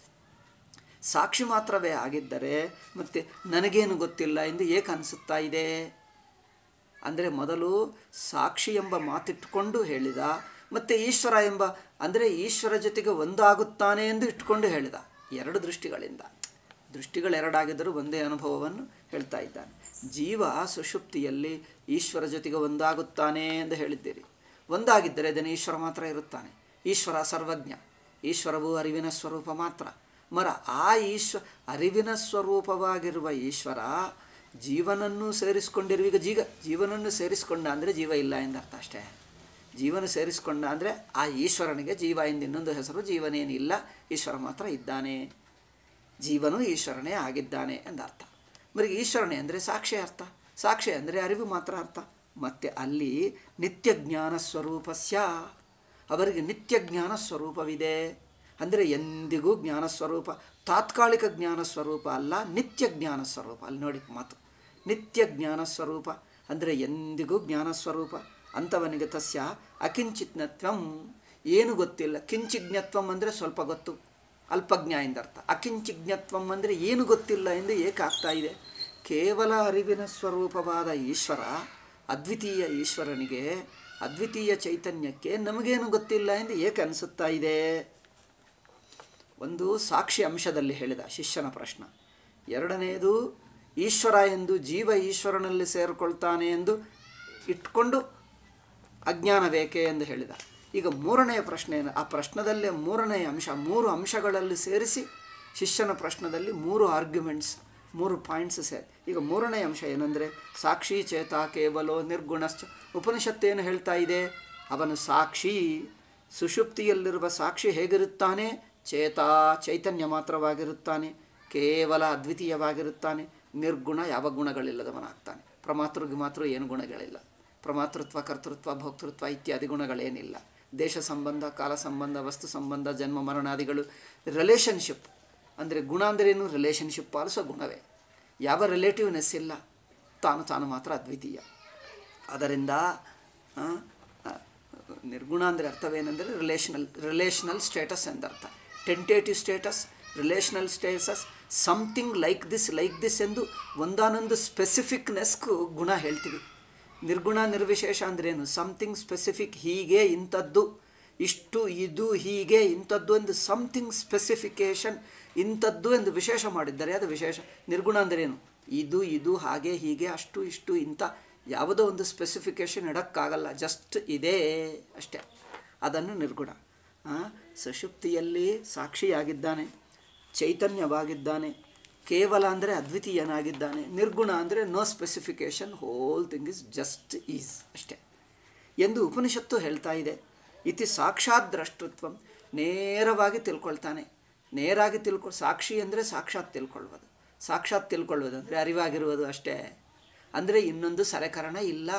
ಸಾಕ್ಷಿ ಮಾತ್ರವೇ ಆಗಿದ್ದರೆ ಮತ್ತು ನನಗೇನು ಗೊತ್ತಿಲ್ಲ ಎಂದು ಏಕೆ ಅನಿಸುತ್ತಾ ಇದೆ ಅಂದರೆ ಮೊದಲು ಸಾಕ್ಷಿ ಎಂಬ ಮಾತಿಟ್ಟುಕೊಂಡು ಹೇಳಿದ ಮತ್ತು ಈಶ್ವರ ಎಂಬ ಅಂದರೆ ಈಶ್ವರ ಜೊತೆಗೆ ಒಂದಾಗುತ್ತಾನೆ ಎಂದು ಇಟ್ಟುಕೊಂಡು ಹೇಳಿದ ಎರಡು ದೃಷ್ಟಿಗಳಿಂದ ದೃಷ್ಟಿಗಳೆರಡಾಗಿದ್ದರೂ ಒಂದೇ ಅನುಭವವನ್ನು ಹೇಳ್ತಾ ಇದ್ದಾನೆ ಜೀವ ಸುಷುಪ್ತಿಯಲ್ಲಿ ಈಶ್ವರ ಜೊತೆಗೆ ಒಂದಾಗುತ್ತಾನೆ ಎಂದು ಹೇಳಿದ್ದೀರಿ ಒಂದಾಗಿದ್ದರೆ ಅದನ್ನು ಈಶ್ವರ ಮಾತ್ರ ಇರುತ್ತಾನೆ ಈಶ್ವರ ಸರ್ವಜ್ಞ ಈಶ್ವರವು ಅರಿವಿನ ಸ್ವರೂಪ ಮಾತ್ರ ಮರ ಆ ಈಶ್ವ ಅರಿವಿನ ಸ್ವರೂಪವಾಗಿರುವ ಈಶ್ವರ ಜೀವನನ್ನು ಸೇರಿಸಿಕೊಂಡಿರುವ ಈಗ ಜೀವ ಜೀವನನ್ನು ಸೇರಿಸಿಕೊಂಡ ಅಂದರೆ ಜೀವ ಇಲ್ಲ ಎಂದರ್ಥ ಅಷ್ಟೇ ಜೀವನ ಸೇರಿಸಿಕೊಂಡ ಅಂದರೆ ಆ ಈಶ್ವರನಿಗೆ ಜೀವ ಎಂದು ಇನ್ನೊಂದು ಹೆಸರು ಜೀವನೇನಿಲ್ಲ ಈಶ್ವರ ಮಾತ್ರ ಇದ್ದಾನೆ ಜೀವನು ಈಶ್ವರನೇ ಆಗಿದ್ದಾನೆ ಎಂದರ್ಥ మరి ಈಶ್ವರನೇ ಅಂದರೆ ಸಾಕ್ಷಿ ಅರ್ಥ ಸಾಕ್ಷಿ ಅಂದರೆ ಅರಿವು ಮಾತ್ರ ಅರ್ಥ ಮತ್ತು ಅಲ್ಲಿ ನಿತ್ಯ ಜ್ಞಾನ ಸ್ವರೂಪಸ್ಯ ಅವರಿಗೆ ನಿತ್ಯ ಜ್ಞಾನ ಸ್ವರೂಪವಿದೆ ಅಂದರೆ ಎಂದಿಗೂ ಜ್ಞಾನ ಸ್ವರೂಪ ತಾತ್ಕಾಲಿಕ ಜ್ಞಾನ ಸ್ವರೂಪ ಅಲ್ಲ ನಿತ್ಯ ಜ್ಞಾನ ಸ್ವರೂಪ ಅಲ್ಲಿ ನೋಡಿ ಮಾತು ನಿತ್ಯ ಜ್ಞಾನ ಸ್ವರೂಪ ಅಂದರೆ ಎಂದಿಗೂ ಜ್ಞಾನ ಸ್ವರೂಪ ಅಂಥವನಿಗೆ ತಸ್ಯ ಅಕಿಂಚಿತ್ನತ್ವಂ ಏನು ಗೊತ್ತಿಲ್ಲ ಕಿಂಚಿಜ್ಞತ್ವಂ ಅಂದರೆ ಸ್ವಲ್ಪ ಗೊತ್ತು ಅಲ್ಪಜ್ಞ ಎಂದರ್ಥ ಅಕಿಂಚಿಜ್ಞತ್ವಂ ಅಂದರೆ ಏನು ಗೊತ್ತಿಲ್ಲ ಎಂದು ಏಕಾಗ್ತಾ ಇದೆ ಕೇವಲ ಅರಿವಿನ ಸ್ವರೂಪವಾದ ಈಶ್ವರ ಅದ್ವಿತೀಯ ಈಶ್ವರನಿಗೆ ಅದ್ವಿತೀಯ ಚೈತನ್ಯಕ್ಕೆ ನಮಗೇನು ಗೊತ್ತಿಲ್ಲ ಎಂದು ಏಕೆ ಅನಿಸುತ್ತಾ ಇದೆ ಒಂದು ಸಾಕ್ಷಿ ಅಂಶದಲ್ಲಿ ಹೇಳಿದ ಶಿಷ್ಯನ ಪ್ರಶ್ನ ಎರಡನೆಯದು ಈಶ್ವರ ಎಂದು ಜೀವ ಈಶ್ವರನಲ್ಲಿ ಸೇರಿಕೊಳ್ತಾನೆ ಎಂದು ಇಟ್ಕೊಂಡು ಅಜ್ಞಾನ ಬೇಕೆ ಎಂದು ಹೇಳಿದ ಈಗ ಮೂರನೆಯ ಪ್ರಶ್ನೆ ಏನು ಆ ಪ್ರಶ್ನದಲ್ಲೇ ಮೂರನೆಯ ಅಂಶ ಮೂರು ಅಂಶಗಳಲ್ಲಿ ಸೇರಿಸಿ ಶಿಷ್ಯನ ಪ್ರಶ್ನದಲ್ಲಿ ಮೂರು ಆರ್ಗ್ಯುಮೆಂಟ್ಸ್ ಮೂರು ಪಾಯಿಂಟ್ಸ್ ಸೇರಿ ಈಗ ಮೂರನೇ ಅಂಶ ಏನಂದರೆ ಸಾಕ್ಷಿ ಚೇತ ಕೇವಲೋ ನಿರ್ಗುಣಶ್ಚ ಉಪನಿಷತ್ತು ಏನು ಹೇಳ್ತಾ ಇದೆ ಅವನು ಸಾಕ್ಷಿ ಸುಷುಪ್ತಿಯಲ್ಲಿರುವ ಸಾಕ್ಷಿ ಹೇಗಿರುತ್ತಾನೆ ಚೇತ ಚೈತನ್ಯ ಮಾತ್ರವಾಗಿರುತ್ತಾನೆ ಕೇವಲ ಅದ್ವಿತೀಯವಾಗಿರುತ್ತಾನೆ ನಿರ್ಗುಣ ಯಾವ ಗುಣಗಳಿಲ್ಲದವನಾಗ್ತಾನೆ ಪ್ರಮಾತೃ ಮಾತ್ರ ಏನು ಗುಣಗಳಿಲ್ಲ ಪ್ರಮಾತೃತ್ವ ಕರ್ತೃತ್ವ ಭೋಕ್ತೃತ್ವ ಇತ್ಯಾದಿ ಗುಣಗಳೇನಿಲ್ಲ ದೇಶ ಸಂಬಂಧ ಕಾಲ ಸಂಬಂಧ ವಸ್ತು ಸಂಬಂಧ ಜನ್ಮ ಮರಣಾದಿಗಳು ರಿಲೇಷನ್ಶಿಪ್ ಅಂದರೆ ಗುಣ ಅಂದ್ರೇನು ರಿಲೇಷನ್ಶಿಪ್ ಆಲ್ಸೋ ಗುಣವೇ ಯಾವ ರಿಲೇಟಿವ್ನೆಸ್ ಇಲ್ಲ ತಾನು ತಾನು ಮಾತ್ರ ಅದ್ವಿತೀಯ ಅದರಿಂದ ಆ, ಆ, ನಿರ್ಗುಣ ಅಂದರೆ ಅರ್ಥವೇನೆಂದರೆ ರಿಲೇಷನಲ್ ರಿಲೇಷನಲ್ ಸ್ಟೇಟಸ್ ಎಂದರ್ಥ tentative status relational status something like this like this ಎಂದು ಒಂದಾನೊಂದು ಸ್ಪೆಸಿಫಿಕ್ನೆಸ್ಗೂ ಗುಣ ಹೇಳ್ತೀವಿ ನಿರ್ಗುಣ ನಿರ್ವಿಶೇಷ ಅಂದ್ರೇನು ಸಮಥಿಂಗ್ ಸ್ಪೆಸಿಫಿಕ್ ಹೀಗೆ ಇಂಥದ್ದು ಇಷ್ಟು ಇದು ಹೀಗೆ ಇಂಥದ್ದು ಎಂದು ಸಮಥಿಂಗ್ ಸ್ಪೆಸಿಫಿಕೇಶನ್ ಇಂಥದ್ದು ಎಂದು ವಿಶೇಷ ಮಾಡಿದ್ದಾರೆ ಅದು ವಿಶೇಷ ನಿರ್ಗುಣ ಅಂದ್ರೇನು ಇದು ಇದು ಹಾಗೆ ಹೀಗೆ ಅಷ್ಟು ಇಷ್ಟು ಇಂಥ ಯಾವುದೋ ಒಂದು ಸ್ಪೆಸಿಫಿಕೇಶನ್ ಇಡೋಕ್ಕಾಗಲ್ಲ ಜಸ್ಟ್ ಇದೇ ಅಷ್ಟೇ ಅದನ್ನು ನಿರ್ಗುಣ ಆ, ಸುಷುಪ್ತಿಯಲ್ಲಿ ಸಾಕ್ಷಿಯಾಗಿದ್ದಾನೆ ಚೈತನ್ಯವಾಗಿದ್ದಾನೆ ಕೇವಲ ಅಂದರೆ ಅದ್ವಿತೀಯನಾಗಿದ್ದಾನೆ ನಿರ್ಗುಣ ಅಂದರೆ no specification whole thing is just is ಅಷ್ಟೇ ಎಂದು ಉಪನಿಷತ್ತು ಹೇಳ್ತಾ ಇದೆ ಇತಿ ಸಾಕ್ಷಾತ್ ದ್ರಷ್ಟೃತ್ವ ನೇರವಾಗಿ ತಿಳ್ಕೊಳ್ತಾನೆ ನೇರಾಗಿ ತಿಳ್ಕೊ ಸಾಕ್ಷಿ ಅಂದರೆ ಸಾಕ್ಷಾತ್ ತಿಳ್ಕೊಳ್ಳೋದು ಸಾಕ್ಷಾತ್ ತಿಳ್ಕೊಳ್ಳೋದು ಅಂದರೆ ಅರಿವಾಗಿರುವುದು ಅಷ್ಟೇ ಅಂದರೆ ಇನ್ನೊಂದು ಸಲಕರಣ ಇಲ್ಲ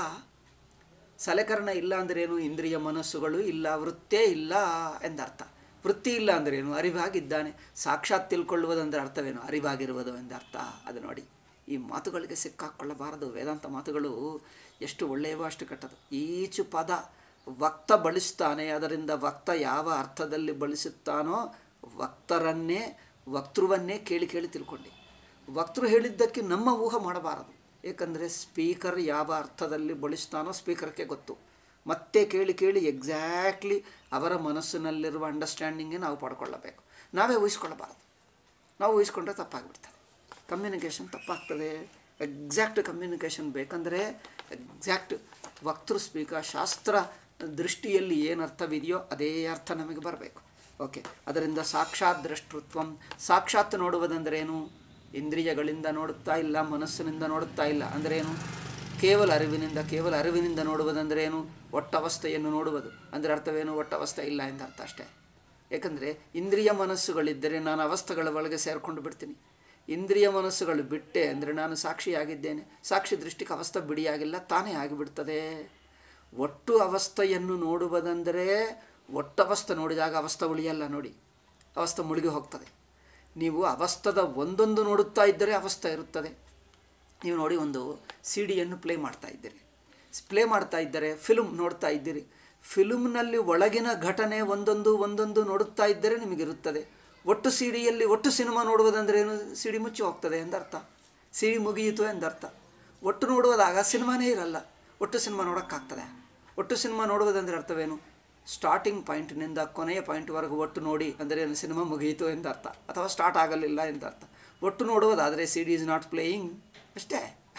ಸಲಕರಣ ಇಲ್ಲ ಅಂದ್ರೇನು ಇಂದ್ರಿಯ ಮನಸ್ಸುಗಳು ಇಲ್ಲ ವೃತ್ತೇ ಇಲ್ಲ ಎಂದರ್ಥ ವೃತ್ತಿ ಇಲ್ಲ ಅಂದ್ರೇನು ಅರಿವಾಗಿದ್ದಾನೆ ಸಾಕ್ಷಾತ್ ತಿಳ್ಕೊಳ್ಳುವುದಂದ್ರೆ ಅರ್ಥವೇನು ಅರಿವಾಗಿರುವುದು ಎಂದರ್ಥ ಅದು ನೋಡಿ ಈ ಮಾತುಗಳಿಗೆ ಸಿಕ್ಕಾಕೊಳ್ಳಬಾರದು ವೇದಾಂತ ಮಾತುಗಳು ಎಷ್ಟು ಒಳ್ಳೆಯವೋ ಅಷ್ಟು ಕೆಟ್ಟದು ಈಚು ಪದ ವಕ್ತ ಬಳಸ್ತಾನೆ ಅದರಿಂದ ವಕ್ತ ಯಾವ ಅರ್ಥದಲ್ಲಿ ಬಳಸುತ್ತಾನೋ ವಕ್ತರನ್ನೇ ವಕ್ತೃವನ್ನೇ ಕೇಳಿ ಕೇಳಿ ತಿಳ್ಕೊಂಡು ವಕ್ತೃ ಹೇಳಿದ್ದಕ್ಕೆ ನಮ್ಮ ಊಹೆ ಮಾಡಬಾರದು ಏಕೆಂದರೆ ಸ್ಪೀಕರ್ ಯಾವ ಅರ್ಥದಲ್ಲಿ ಬಳಸ್ತಾನೋ ಸ್ಪೀಕರ್ಗೆ ಗೊತ್ತು ಮತ್ತೆ ಕೇಳಿ ಕೇಳಿ ಎಕ್ಸಾಕ್ಟ್ಲಿ ಅವರ ಮನಸ್ಸಿನಲ್ಲಿರುವ ಅಂಡರ್ಸ್ಟ್ಯಾಂಡಿಂಗೇ ನಾವು ಪಡ್ಕೊಳ್ಳಬೇಕು ನಾವೇ ಊಹಿಸ್ಕೊಳ್ಳಬಾರದು ನಾವು ಊಹಿಸ್ಕೊಂಡ್ರೆ ತಪ್ಪಾಗ್ಬಿಡ್ತದೆ ಕಮ್ಯುನಿಕೇಷನ್ ತಪ್ಪಾಗ್ತದೆ ಎಕ್ಸಾಕ್ಟ್ ಕಮ್ಯುನಿಕೇಷನ್ ಬೇಕಂದರೆ ಎಕ್ಸಾಕ್ಟ್ ವಕ್ತೃ ಸ್ಪೀಕರ್ ಶಾಸ್ತ್ರ ದೃಷ್ಟಿಯಲ್ಲಿ ಏನು ಅರ್ಥವಿದೆಯೋ ಅದೇ ಅರ್ಥ ನಮಗೆ ಬರಬೇಕು ಓಕೆ ಅದರಿಂದ ಸಾಕ್ಷಾತ್ ದ್ರಷ್ಟೃತ್ವಂ ಸಾಕ್ಷಾತ್ ನೋಡುವುದಂದ್ರೇನು ಇಂದ್ರಿಯಗಳಿಂದ ನೋಡುತ್ತಾ ಇಲ್ಲ ಮನಸ್ಸಿನಿಂದ ನೋಡುತ್ತಾ ಇಲ್ಲ ಅಂದ್ರೇನು ಕೇವಲ ಅರಿವಿನಿಂದ ಕೇವಲ ಅರಿವಿನಿಂದ ನೋಡುವುದಂದ್ರೆ ಏನು ಒಟ್ಟವಸ್ಥೆಯನ್ನು ನೋಡುವುದು ಅಂದರೆ ಅರ್ಥವೇನು ಒಟ್ಟವಸ್ಥೆ ಇಲ್ಲ ಎಂದ ಅರ್ಥ ಅಷ್ಟೇ ಏಕೆಂದರೆ ಇಂದ್ರಿಯ ಮನಸ್ಸುಗಳಿದ್ದರೆ ನಾನು ಅವಸ್ಥೆಗಳ ಒಳಗೆ ಸೇರಿಕೊಂಡು ಬಿಡ್ತೀನಿ ಇಂದ್ರಿಯ ಮನಸ್ಸುಗಳು ಬಿಟ್ಟೆ ಅಂದರೆ ನಾನು ಸಾಕ್ಷಿಯಾಗಿದ್ದೇನೆ ಸಾಕ್ಷಿ ದೃಷ್ಟಿಗೆ ಅವಸ್ಥೆ ಬಿಡಿಯಾಗಿಲ್ಲ ತಾನೇ ಆಗಿಬಿಡ್ತದೆ ಒಟ್ಟು ಅವಸ್ಥೆಯನ್ನು ನೋಡುವುದಂದರೆ ಒಟ್ಟವಸ್ಥೆ ನೋಡಿದಾಗ ಅವಸ್ಥೆ ಉಳಿಯಲ್ಲ ನೋಡಿ ಅವಸ್ಥೆ ಮುಳುಗಿ ಹೋಗ್ತದೆ ನೀವು ಅವಸ್ಥದ ಒಂದೊಂದು ನೋಡುತ್ತಾ ಇದ್ದರೆ ಅವಸ್ಥೆ ಇರುತ್ತದೆ ನೀವು ನೋಡಿ ಒಂದು ಸಿ ಡಿಯನ್ನು ಪ್ಲೇ ಮಾಡ್ತಾ ಇದ್ದೀರಿ ಪ್ಲೇ ಮಾಡ್ತಾ ಇದ್ದರೆ ಫಿಲ್ಮ್ ನೋಡ್ತಾ ಇದ್ದೀರಿ ಫಿಲ್ಮ್ನಲ್ಲಿ ಒಳಗಿನ ಘಟನೆ ಒಂದೊಂದು ಒಂದೊಂದು ನೋಡುತ್ತಾ ಇದ್ದರೆ ನಿಮಗಿರುತ್ತದೆ ಒಟ್ಟು ಸಿ ಡಿಯಲ್ಲಿ ಒಟ್ಟು ಸಿನಿಮಾ ನೋಡುವುದಂದ್ರೆ ಏನು ಸಿ ಡಿ ಮುಚ್ಚಿ ಹೋಗ್ತದೆ ಎಂದರ್ಥ ಸಿ ಡಿ ಮುಗಿಯಿತು ಎಂದರ್ಥ ಒಟ್ಟು ನೋಡುವುದಾಗ ಸಿನಿಮಾನೇ ಇರಲ್ಲ ಒಟ್ಟು ಸಿನಿಮಾ ನೋಡೋಕ್ಕಾಗ್ತದೆ ಒಟ್ಟು ಸಿನಿಮಾ ನೋಡುವುದಂದ್ರೆ ಅರ್ಥವೇನು ಸ್ಟಾರ್ಟಿಂಗ್ ಪಾಯಿಂಟ್ನಿಂದ ಕೊನೆಯ ಪಾಯಿಂಟ್ವರೆಗೂ ಒಟ್ಟು ನೋಡಿ ಅಂದರೆ ಏನು ಸಿನಿಮಾ ಮುಗಿಯಿತು ಎಂದರ್ಥ ಅಥವಾ ಸ್ಟಾರ್ಟ್ ಆಗಲಿಲ್ಲ ಎಂದರ್ಥ ಒಟ್ಟು ನೋಡುವುದಾದರೆ C D is not playing ಅಷ್ಟೇ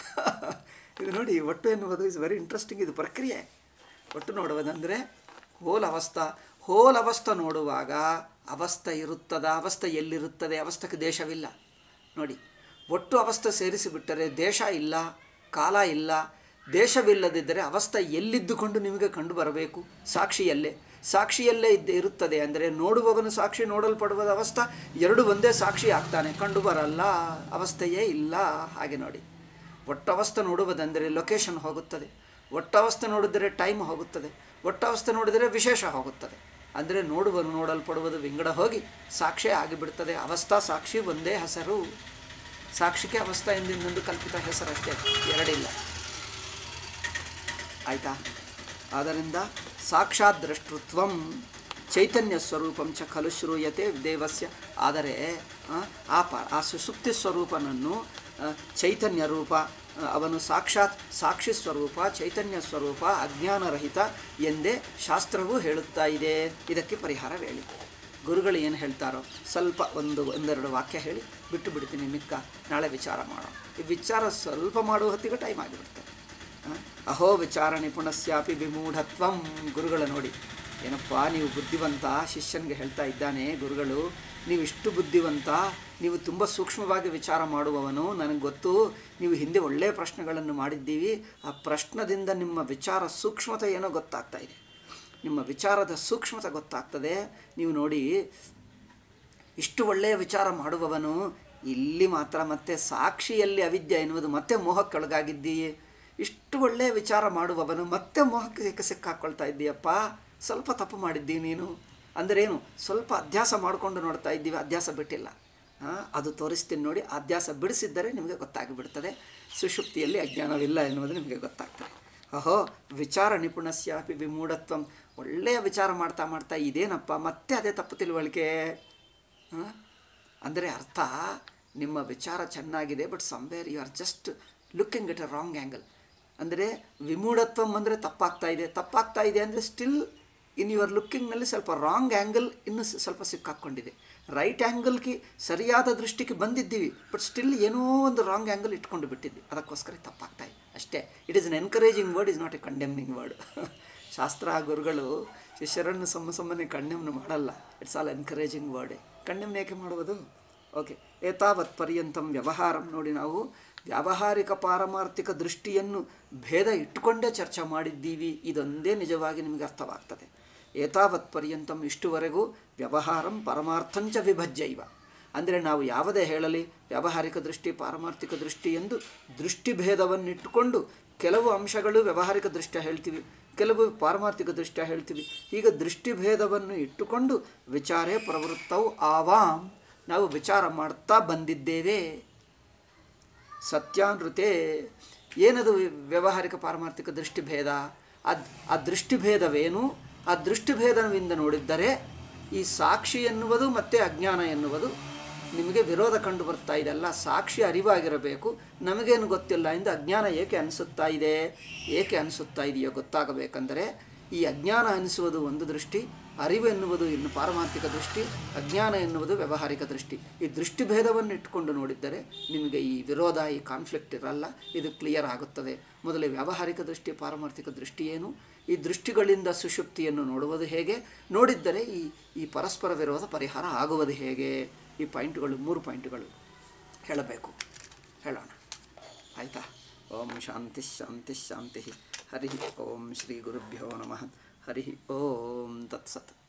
ಇದು ನೋಡಿ ಒಟ್ಟು ಎನ್ನುವುದು ಇಸ್ ವೆರಿ ಇಂಟ್ರೆಸ್ಟಿಂಗ್ ಇದು ಪ್ರಕ್ರಿಯೆ ಒಟ್ಟು ನೋಡುವುದಂದರೆ ಹೋಲ್ ಅವಸ್ಥಾ ಹೋಲ್ ಅವಸ್ಥೆ ನೋಡುವಾಗ ಅವಸ್ಥೆ ಇರುತ್ತದ ಅವಸ್ಥೆ ಎಲ್ಲಿರುತ್ತದೆ ಅವಸ್ಥೆಗೆ ದೇಶವಿಲ್ಲ ನೋಡಿ ಒಟ್ಟು ಅವಸ್ಥೆ ಸೇರಿಸಿಬಿಟ್ಟರೆ ದೇಶ ಇಲ್ಲ ಕಾಲ ಇಲ್ಲ ದೇಶವಿಲ್ಲದಿದ್ದರೆ ಅವಸ್ಥೆ ಎಲ್ಲಿದ್ದುಕೊಂಡು ನಿಮಗೆ ಕಂಡು ಬರಬೇಕು ಸಾಕ್ಷಿಯಲ್ಲೇ ಸಾಕ್ಷಿಯಲ್ಲೇ ಇದ್ದ ಇರುತ್ತದೆ ಅಂದರೆ ನೋಡುವವನು ಸಾಕ್ಷಿ ನೋಡಲ್ಪಡುವ ಅವಸ್ಥೆ ಎರಡು ಒಂದೇ ಸಾಕ್ಷಿ ಆಗ್ತಾನೆ ಕಂಡು ಬರಲ್ಲ ಅವಸ್ಥೆಯೇ ಇಲ್ಲ ಹಾಗೆ ನೋಡಿ ಒಟ್ಟವಸ್ಥೆ ನೋಡುವುದಂದರೆ ಲೊಕೇಶನ್ ಹೋಗುತ್ತದೆ ಒಟ್ಟವಸ್ಥೆ ನೋಡಿದರೆ ಟೈಮ್ ಹೋಗುತ್ತದೆ ಒಟ್ಟವಸ್ಥೆ ನೋಡಿದರೆ ವಿಶೇಷ ಹೋಗುತ್ತದೆ ಅಂದರೆ ನೋಡುವನು ನೋಡಲ್ಪಡುವುದು ವಿಂಗಡ ಹೋಗಿ ಸಾಕ್ಷಿ ಆಗಿಬಿಡ್ತದೆ ಅವಸ್ಥಾ ಸಾಕ್ಷಿ ಒಂದೇ ಹೆಸರು ಸಾಕ್ಷಿಗೆ ಅವಸ್ಥಾ ಎಂದಿನೊಂದು ಕಲ್ಪಿತ ಹೆಸರಷ್ಟೇ ಎರಡಿಲ್ಲ ಆಯಿತಾ ಆದ್ದರಿಂದ ಸಾಕ್ಷಾತ್ ದ್ರಷ್ಟೃತ್ವಂ ಚೈತನ್ಯ ಸ್ವರೂಪಂ ಚ ಖಲು ಶ್ರೂಯತೆ ದೇವಸ್ಯ ಆದರೆ ಆ, ಆ ಪ ಆ ಸುಸುಪ್ತಿ ಸ್ವರೂಪನನ್ನು ಆ, ಚೈತನ್ಯ ರೂಪ ಆ, ಅವನು ಸಾಕ್ಷಾತ್ ಸಾಕ್ಷಿ ಸ್ವರೂಪ ಚೈತನ್ಯ ಸ್ವರೂಪ ಅಜ್ಞಾನರಹಿತ ಎಂದೇ ಶಾಸ್ತ್ರವೂ ಹೇಳುತ್ತಾ ಇದೆ ಇದಕ್ಕೆ ಪರಿಹಾರ ಹೇಳಿ ಗುರುಗಳು ಏನು ಹೇಳ್ತಾರೋ ಸ್ವಲ್ಪ ಒಂದು ಒಂದೆರಡು ವಾಕ್ಯ ಹೇಳಿ ಬಿಟ್ಟು ಬಿಡ್ತೀನಿ ಮಿಕ್ಕ ನಾಳೆ ವಿಚಾರ ಮಾಡೋಣ ಈ ವಿಚಾರ ಸ್ವಲ್ಪ ಮಾಡುವ ಹೊತ್ತಿಗೆ ಟೈಮ್ ಆಗಿಬಿಡ್ತದೆ ಆ? ಅಹೋ ವಿಚಾರ ನಿಪುಣಸ್ಯಾಪಿ ವಿಮೂಢತ್ವಂ ಗುರುಗಳ ನೋಡಿ ಏನಪ್ಪ ನೀವು ಬುದ್ಧಿವಂತ ಶಿಷ್ಯನಿಗೆ ಹೇಳ್ತಾ ಇದ್ದಾನೆ ಗುರುಗಳು ನೀವು ಇಷ್ಟು ಬುದ್ಧಿವಂತ ನೀವು ತುಂಬ ಸೂಕ್ಷ್ಮವಾಗಿ ವಿಚಾರ ಮಾಡುವವನು ನನಗೆ ಗೊತ್ತು ನೀವು ಹಿಂದೆ ಒಳ್ಳೆಯ ಪ್ರಶ್ನೆಗಳನ್ನು ಮಾಡಿದ್ದೀವಿ ಆ ಪ್ರಶ್ನದಿಂದ ನಿಮ್ಮ ವಿಚಾರ ಸೂಕ್ಷ್ಮತೆ ಏನೋ ಗೊತ್ತಾಗ್ತಾ ಇದೆ ನಿಮ್ಮ ವಿಚಾರದ ಸೂಕ್ಷ್ಮತೆ ಗೊತ್ತಾಗ್ತದೆ ನೀವು ನೋಡಿ ಇಷ್ಟು ಒಳ್ಳೆಯ ವಿಚಾರ ಮಾಡುವವನು ಇಲ್ಲಿ ಮಾತ್ರ ಮತ್ತೆ ಸಾಕ್ಷಿಯಲ್ಲಿ ಅವಿದ್ಯೆ ಎನ್ನುವುದು ಮತ್ತೆ ಮೋಹಕ್ಕೊಳಗಾಗಿದ್ದೀಯೇ ಇಷ್ಟು ಒಳ್ಳೆಯ ವಿಚಾರ ಮಾಡುವವನು ಮತ್ತೆ ಮೋಹಕ್ಕೆ ಏಕೆ ಸಿಕ್ಕಾಕೊಳ್ತಾ ಇದ್ದೀಯಪ್ಪ ಸ್ವಲ್ಪ ತಪ್ಪು ಮಾಡಿದ್ದೀ ನೀನು ಅಂದರೇನು ಸ್ವಲ್ಪ ಅಧ್ಯಾಸ ಮಾಡಿಕೊಂಡು ನೋಡ್ತಾ ಇದ್ದೀವಿ ಅಧ್ಯಾಸ ಬಿಟ್ಟಿಲ್ಲ ಆ, ಅದು ತೋರಿಸ್ತೀನಿ ನೋಡಿ ಅಧ್ಯಾಸ ಬಿಡಿಸಿದ್ದರೆ ನಿಮಗೆ ಗೊತ್ತಾಗಿಬಿಡ್ತದೆ ಸುಷುಪ್ತಿಯಲ್ಲಿ ಅಜ್ಞಾನವಿಲ್ಲ ಎನ್ನುವುದು ನಿಮಗೆ ಗೊತ್ತಾಗ್ತದೆ ಅಹೋ ವಿಚಾರ ನಿಪುಣಸ್ಯಾಪಿ ವಿಮೂಢತ್ವಂ ಒಳ್ಳೆಯ ವಿಚಾರ ಮಾಡ್ತಾ ಮಾಡ್ತಾ ಇದೇನಪ್ಪ ಮತ್ತೆ ಅದೇ ತಪ್ಪು ತಿಳುವಳಿಕೆ ಆ? ಅಂದರೆ ಅರ್ಥ ನಿಮ್ಮ ವಿಚಾರ ಚೆನ್ನಾಗಿದೆ but somewhere you are just looking it a wrong angle ಅಂದರೆ ವಿಮೂಢತ್ವಂ ಅಂದರೆ ತಪ್ಪಾಗ್ತಾ ಇದೆ ತಪ್ಪಾಗ್ತಾ ಇದೆ ಅಂದರೆ ಸ್ಟಿಲ್ ಇನ್ ಯುವರ್ ಲುಕ್ಕಿಂಗ್ನಲ್ಲಿ ಸ್ವಲ್ಪ ರಾಂಗ್ ಆ್ಯಂಗಲ್ ಇನ್ನೂ ಸ- ಸ್ವಲ್ಪ ಸಿಕ್ಕಾಕ್ಕೊಂಡಿದೆ ರೈಟ್ ಆ್ಯಂಗಲ್ಗೆ ಸರಿಯಾದ ದೃಷ್ಟಿಗೆ ಬಂದಿದ್ದೀವಿ ಬಟ್ ಸ್ಟಿಲ್ ಏನೋ ಒಂದು ರಾಂಗ್ ಆ್ಯಂಗಲ್ ಇಟ್ಕೊಂಡು ಬಿಟ್ಟಿದ್ವಿ ಅದಕ್ಕೋಸ್ಕರ ತಪ್ಪಾಗ್ತಾ ಇದೆ ಅಷ್ಟೇ it is an encouraging word is not a condemning word ಶಾಸ್ತ್ರ ಗುರುಗಳು ಶಿಷ್ಯರನ್ನು ಸಮ ಸುಮ್ಮನೆ ಕಂಡೆಮ್ನು ಮಾಡಲ್ಲ ಇಟ್ಸ್ ಆಲ್ ಎನ್ಕರೇಜಿಂಗ್ ವರ್ಡೇ ಕಂಡೆಮ್ನ ಏಕೆ ಮಾಡುವುದು ಓಕೆ ಏತಾವತ್ ಪರ್ಯಂತಂ ವ್ಯವಹಾರಂ ನೋಡಿ ನಾವು ವ್ಯಾವಹಾರಿಕ ಪಾರಮಾರ್ಥಿಕ ದೃಷ್ಟಿಯನ್ನು ಭೇದ ಇಟ್ಟುಕೊಂಡೇ ಚರ್ಚೆ ಮಾಡಿದ್ದೀವಿ ಇದೊಂದೇ ನಿಜವಾಗಿ ನಿಮಗೆ ಅರ್ಥವಾಗ್ತದೆ ಏತಾವತ್ ಪರ್ಯಂತಂ ಇಷ್ಟುವರೆಗೂ ವ್ಯವಹಾರಂ ಪರಮಾರ್ಥಂಚ ವಿಭಜ್ಯ ಇವ ಅಂದರೆ ನಾವು ಯಾವುದೇ ಹೇಳಲಿ ವ್ಯಾವಹಾರಿಕ ದೃಷ್ಟಿ ಪಾರಮಾರ್ಥಿಕ ದೃಷ್ಟಿ ಎಂದು ದೃಷ್ಟಿಭೇದವನ್ನಿಟ್ಟುಕೊಂಡು ಕೆಲವು ಅಂಶಗಳು ವ್ಯಾವಹಾರಿಕ ದೃಷ್ಟ್ಯ ಹೇಳ್ತೀವಿ ಕೆಲವು ಪಾರಮಾರ್ಥಿಕ ದೃಷ್ಟ್ಯ ಹೇಳ್ತೀವಿ ಈಗ ದೃಷ್ಟಿಭೇದವನ್ನು ಇಟ್ಟುಕೊಂಡು ವಿಚಾರೇ ಪ್ರವೃತ್ತವು ಆವಾಂ ನಾವು ವಿಚಾರ ಮಾಡ್ತಾ ಬಂದಿದ್ದೇವೆ ಸತ್ಯಾನೃತೆ ಏನದು ವ್ಯಾವಹಾರಿಕ ಪಾರಮಾರ್ಥಿಕ ದೃಷ್ಟಿಭೇದ ಅದು ಆ ದೃಷ್ಟಿಭೇದವೇನು ಆ ದೃಷ್ಟಿಭೇದವಿಂದ ನೋಡಿದ್ದರೆ ಈ ಸಾಕ್ಷಿ ಎನ್ನುವುದು ಮತ್ತು ಅಜ್ಞಾನ ಎನ್ನುವುದು ನಿಮಗೆ ವಿರೋಧ ಕಂಡು ಬರ್ತಾ ಇದೆಲ್ಲ ಸಾಕ್ಷಿ ಅರಿವಾಗಿರಬೇಕು ನಮಗೇನು ಗೊತ್ತಿಲ್ಲ ಎಂದು ಅಜ್ಞಾನ ಏಕೆ ಅನಿಸುತ್ತಾ ಇದೆ ಏಕೆ ಅನಿಸುತ್ತಾ ಇದೆಯೋ ಗೊತ್ತಾಗಬೇಕೆಂದರೆ ಈ ಅಜ್ಞಾನ ಅನಿಸುವುದು ಒಂದು ದೃಷ್ಟಿ ಅರಿವು ಎನ್ನುವುದು ಇನ್ನು ಪಾರಮಾರ್ಥಿಕ ದೃಷ್ಟಿ ಅಜ್ಞಾನ ಎನ್ನುವುದು ವ್ಯಾವಹಾರಿಕ ದೃಷ್ಟಿ ಈ ದೃಷ್ಟಿಭೇದವನ್ನು ಇಟ್ಟುಕೊಂಡು ನೋಡಿದ್ದರೆ ನಿಮಗೆ ಈ ವಿರೋಧ ಈ ಕಾನ್ಫ್ಲಿಕ್ಟ್ ಇರಲ್ಲ ಇದು ಕ್ಲಿಯರ್ ಆಗುತ್ತದೆ ಮೊದಲೇ ವ್ಯಾವಹಾರಿಕ ದೃಷ್ಟಿ ಪಾರಮಾರ್ಥಿಕ ದೃಷ್ಟಿ ಏನು ಈ ದೃಷ್ಟಿಗಳಿಂದ ಸುಷುಪ್ತಿಯನ್ನು ನೋಡುವುದು ಹೇಗೆ ನೋಡಿದ್ದರೆ ಈ ಈ ಪರಸ್ಪರ ವಿರೋಧ ಪರಿಹಾರ ಆಗುವುದು ಹೇಗೆ ಈ ಪಾಯಿಂಟ್ಗಳು ಮೂರು ಪಾಯಿಂಟ್ಗಳು ಹೇಳಬೇಕು ಹೇಳೋಣ ಆಯಿತಾ ಓಂ ಶಾಂತಿ ಶಾಂತಿ ಶಾಂತಿ ಹರಿ ಓಂ ಶ್ರೀ ಗುರುಭ್ಯೋ ನಮಃ ಹರಿ ಓಂ ತತ್ಸತ್